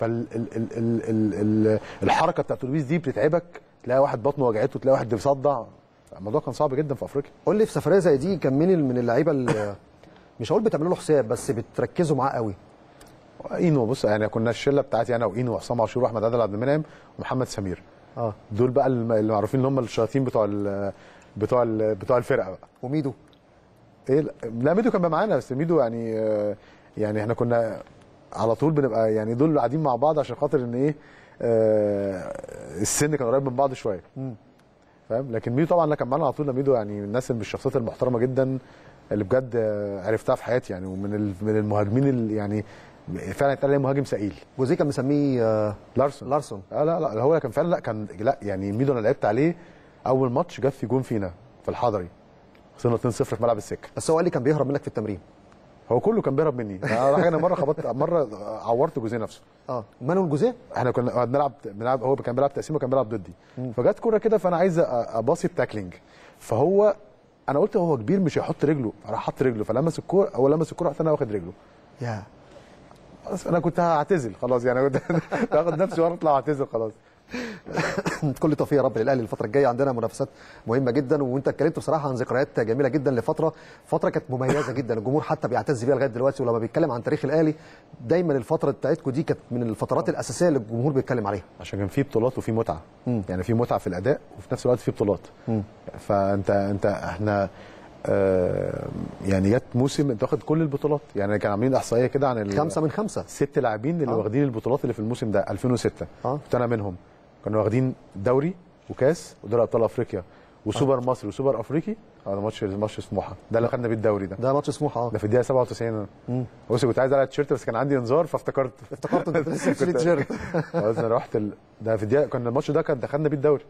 فالحركه بتاعت الاتوبيس دي بتتعبك تلاقي واحد بطنه وجعته تلاقي واحد بيصدع الموضوع كان صعب جدا في افريقيا قول لي في سفريه زي دي كان مين من اللعيبه اللي مش هقول بتعملوا له حساب بس بتركزوا معاه قوي اينو بص يعني كنا الشله بتاعتي انا واينو وحسام عاشور واحمد عادل عبد المنعم ومحمد سمير اه دول بقى الم- اللي معروفين ان هم الشياطين بتوع ال بتوع ال بتوع الفرقه بقى وميدو ايه لا- لا ميدو كان بقى معانا بس ميدو يعني آه، يعني احنا كنا على طول بنبقى يعني دول قاعدين مع بعض عشان خاطر ان ايه آه، السن كان قريب من بعض شويه فاهم لكن ميدو طبعا لا كان معانا على طول ده ميدو يعني من الناس من الشخصيات المحترمه جدا اللي بجد آه، عرفتها في حياتي يعني ومن ال- من المهاجمين اللي يعني فعلا يتقال عليه مهاجم ثقيل جوزيه كان مسميه آه، لارسون لارسون اه لا لا هو كان فعلا لا كان لا يعني ميدو انا لعبت عليه اول ماتش جاب في جون فينا في الحضري خسرنا 2-0 في ملعب السكه بس هو قال لي كان بيهرب منك في التمرين هو كله كان بيهرب مني انا حاجه انا مره خبطت مره عورت جوزيه نفسه اه مانويل جوزيه احنا كنا بنلعب بنلعب هو كان بيلعب تقسيم وكان بيلعب ضدي فجت كوره كده فانا عايز أ- اباصي التاكلينج فهو انا قلت هو كبير مش هيحط رجله فراح حط رجله فلمس الكوره هو لمس الكوره رحت انا واخد رجله يا بس انا كنت هعتزل خلاص يعني كنت باخد نفسي واطلع اعتزل خلاص كل توفيق يا رب للاهلي الفتره الجايه عندنا منافسات مهمه جدا وانت اتكلمت بصراحه عن ذكريات جميله جدا لفتره فتره كانت مميزه جدا الجمهور حتى بيعتز بيها لغايه دلوقتي ولما بيتكلم عن تاريخ الاهلي دايما الفتره بتاعتكم دي كانت من الفترات الاساسيه اللي الجمهور بيتكلم عليها عشان كان في بطولات وفي متعه يعني في متعه في الاداء وفي نفس الوقت في بطولات فانت انت احنا آه يعني جت موسم انت واخد كل البطولات يعني كان عاملين احصائيه كده عن ال- خمسه من خمسه ست لاعبين اللي آه. واخدين البطولات اللي في الموسم ده 2006 آه. كنت انا منهم كانوا واخدين دوري وكاس ودوري ابطال افريقيا وسوبر مصري وسوبر افريقي هذا ماتش ماتش سموحه ده اللي خدنا بيه الدوري ده ده ماتش سموحه اه ده في الدقيقه 97 بص كنت عايز العب تيشيرت بس كان عندي انذار فافتكرت افتكرت انت لسه بتشتري كنت- تيشيرت خلاص انا رحت ال... ده في الدقيقه كان الماتش ده كان دخلنا بيه الدوري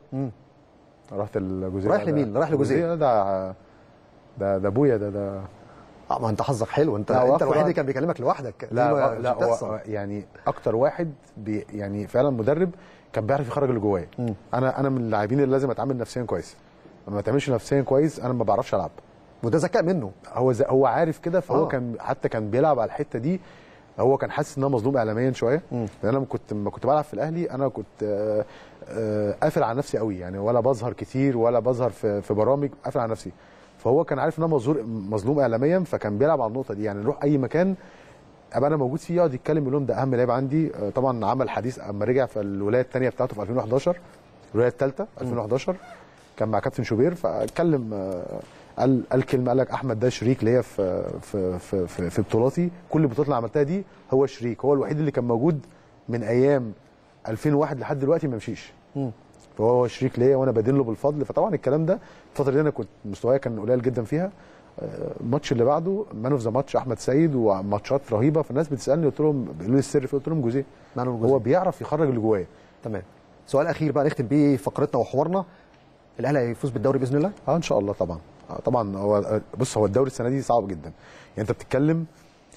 رحت الجزيره رايح لمين؟ رايح لجزيرة. ده ده ده ابويا ده ده اه ما انت حظك حلو انت لا، انت وقف الوحيد اللي واحد. كان بيكلمك لوحدك لا دي ما- لا مش بتحصل. هو يعني اكتر واحد بي يعني فعلا مدرب كان بيعرف يخرج اللي جوايا انا انا من اللاعبين اللي لازم اتعامل نفسيا كويس لما ما تعملش نفسيا كويس انا ما بعرفش العب وده ذكاء منه هو زي هو عارف كده فهو آه. كان حتى كان بيلعب على الحته دي هو كان حاسس ان انا مظلوم اعلاميا شويه لان انا لما كنت لما كنت بلعب في الاهلي انا كنت آه، آه، قافل على نفسي قوي يعني ولا بظهر كتير ولا بظهر في في برامج قافل على نفسي فهو كان عارف ان انا مظلوم مظلوم اعلاميا فكان بيلعب على النقطه دي يعني نروح اي مكان ابقى انا موجود فيه يقعد يتكلم يقول لهم ده اهم لعيب عندي آه، طبعا عمل حديث اما رجع في الولايه الثانيه بتاعته في 2011 الولايه الثالثه 2011 كان مع كابتن شوبير فاتكلم آه، قال قال كلمه قال لك احمد ده شريك ليا في في في في, في بطولاتي كل البطولات اللي عملتها دي هو شريك هو الوحيد اللي كان موجود من ايام 2001 لحد دلوقتي ما مشيش فهو شريك ليا وانا بدين له بالفضل فطبعا الكلام ده الفتره دي انا كنت مستواي كان قليل جدا فيها آه، الماتش اللي بعده مان اوف ذا ماتش احمد سيد وماتشات رهيبه فالناس بتسالني قلت لهم بيقولوا لي السر فيه قلت لهم جوزيه مانويل جوزيه. هو بيعرف يخرج اللي جواه تمام سؤال اخير بقى نختم بيه فقرتنا وحوارنا الاهلي هيفوز بالدوري باذن الله اه ان شاء الله طبعا آه طبعا هو بص هو الدوري السنه دي صعب جدا يعني انت بتتكلم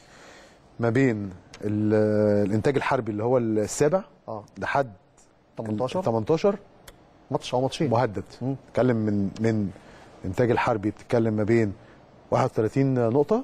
ما بين ال- الانتاج الحربي اللي هو السابع اه لحد 18 18 ماتش او ماتشين مهدد بتتكلم من من انتاج الحربي بتتكلم ما بين 31 نقطه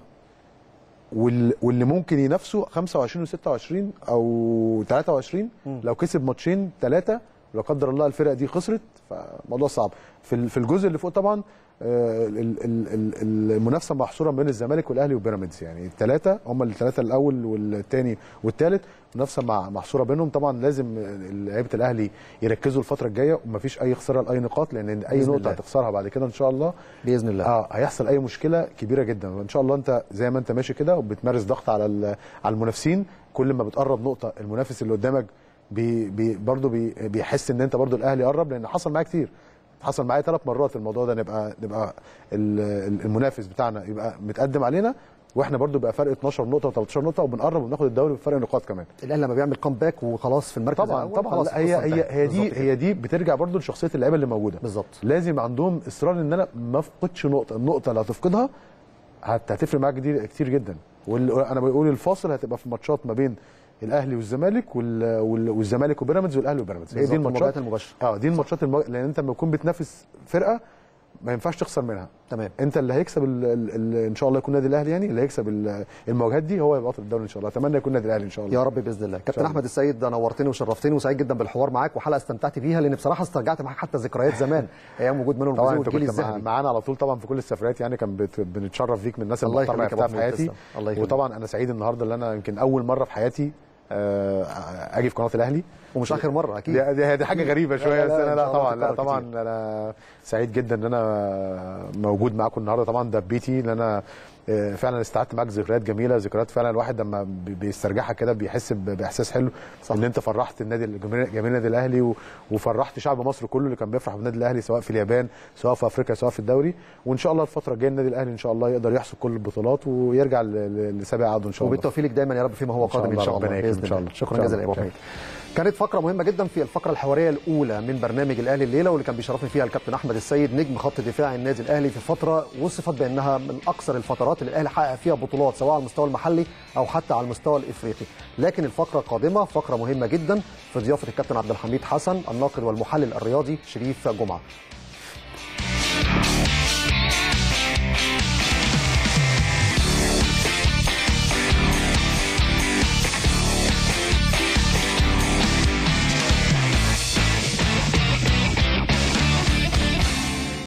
وال- واللي ممكن ينافسوا 25 و26 او 23 لو كسب ماتشين ثلاثه لا قدر الله الفرق دي خسرت فالموضوع صعب في ال- في الجزء اللي فوق طبعا آه، ال- ال- ال- ال- المنافسه محصوره بين الزمالك والاهلي وبيراميدز يعني الثلاثه هم الثلاثه الاول والثاني والثالث منافسه مع محصوره بينهم طبعا لازم لعيبه الاهلي يركزوا الفتره الجايه ومفيش اي خساره لاي نقاط لان اي بإذن نقطه الله. هتخسرها بعد كده ان شاء الله باذن الله اه هيحصل اي مشكله كبيره جدا وان شاء الله انت زي ما انت ماشي كده وبتمارس ضغط على ال- على المنافسين كل ما بتقرب نقطه المنافس اللي قدامك بي بي برضه بي بيحس ان انت برضه الاهلي قرب لان حصل معايا كتير حصل معايا ثلاث مرات الموضوع ده نبقى نبقى ال- ال- المنافس بتاعنا يبقى متقدم علينا واحنا برضه بقى فرق 12 نقطه و13 نقطه وبنقرب وبناخد الدوري بفرق نقاط كمان الاهلي لما بيعمل كومباك وخلاص في المركز طبعا الأول، طبعا خلاص لا هي القصة هي انتهت. هي دي بالظبط كده. هي دي بترجع برضه لشخصيه اللعيبه اللي موجوده بالظبط. لازم عندهم اصرار ان انا ما افقدش نقطه النقطه اللي هتفقدها هت- هتفرق معاك كتير كتير جدا وانا بقول الفاصل هتبقى في ماتشات ما بين الاهلي والزمالك وال... وال... والزمالك وبيراميدز والاهلي وبيراميدز هي بالظبط، دي المواجهات الماتشات المباشرة. اه دي الماتشات المو... لان انت لما تكون بتنافس فرقه ما ينفعش تخسر منها تمام انت اللي هيكسب ال... ال... ال... ان شاء الله يكون النادي الاهلي يعني اللي هيكسب ال- المواجهات دي هو يبقى بطل الدوري ان شاء الله اتمنى يكون النادي الاهلي ان شاء الله يا رب باذن الله كابتن الله. احمد السيد نورتني وشرفتني وسعيد جدا بالحوار معاك وحلقه استمتعت بيها لان بصراحه استرجعت معاك حتى ذكريات زمان ايام وجود منهم طبعا الجزيرة انت والجيل كنت مع- الذهبي معانا على طول طبعا في كل السفرات يعني كان بت... بنتشرف بيك من الناس الله المحترمه يخليك يا عرفتها أبو في محمود، حياتي تسلم. الله يخليك. وطبعا انا سعيد النهارده اللي انا يمكن اول مره في حياتي آه، اجي في قناه الاهلي ومش اخر مره اكيد دي, دي, دي حاجه غريبه شويه لا، بس لا، انا إن لا شاء الله طبعا لا تتكرر طبعا كتير. انا سعيد جدا ان انا موجود معاكم النهارده طبعا ده في بيتي لان انا آه، فعلا استعدت معاك ذكريات جميله ذكريات فعلا الواحد لما بي- بيسترجعها كده بيحس ب- باحساس حلو صح. ان انت فرحت النادي جماهير جماهير النادي الاهلي و- وفرحت شعب مصر كله اللي كان بيفرح بالنادي الاهلي سواء في اليابان سواء في افريقيا سواء في الدوري وان شاء الله الفتره الجايه النادي الاهلي ان شاء الله يقدر يحصد كل البطولات ويرجع ل- ل- لسابع عقده ان شاء الله وبالتوفيق لك دايما يا رب فيما هو إن شاء قادم ان الله، شاء الله ربنا يكرمك باذن إن شاء الله الله. شكرا إن شاء جزيلا يا ابو الله. حميد كانت فقرة مهمة جدا في الفقرة الحوارية الأولى من برنامج الأهلي الليلة واللي كان بيشرفني فيها الكابتن أحمد السيد نجم خط دفاع النادي الأهلي في فترة وصفت بأنها من أكثر الفترات اللي الأهلي حقق فيها بطولات سواء على المستوى المحلي أو حتى على المستوى الإفريقي لكن الفقرة القادمة فقرة مهمة جدا في ضيافة الكابتن عبد الحميد حسن الناقد والمحلل الرياضي شريف جمعة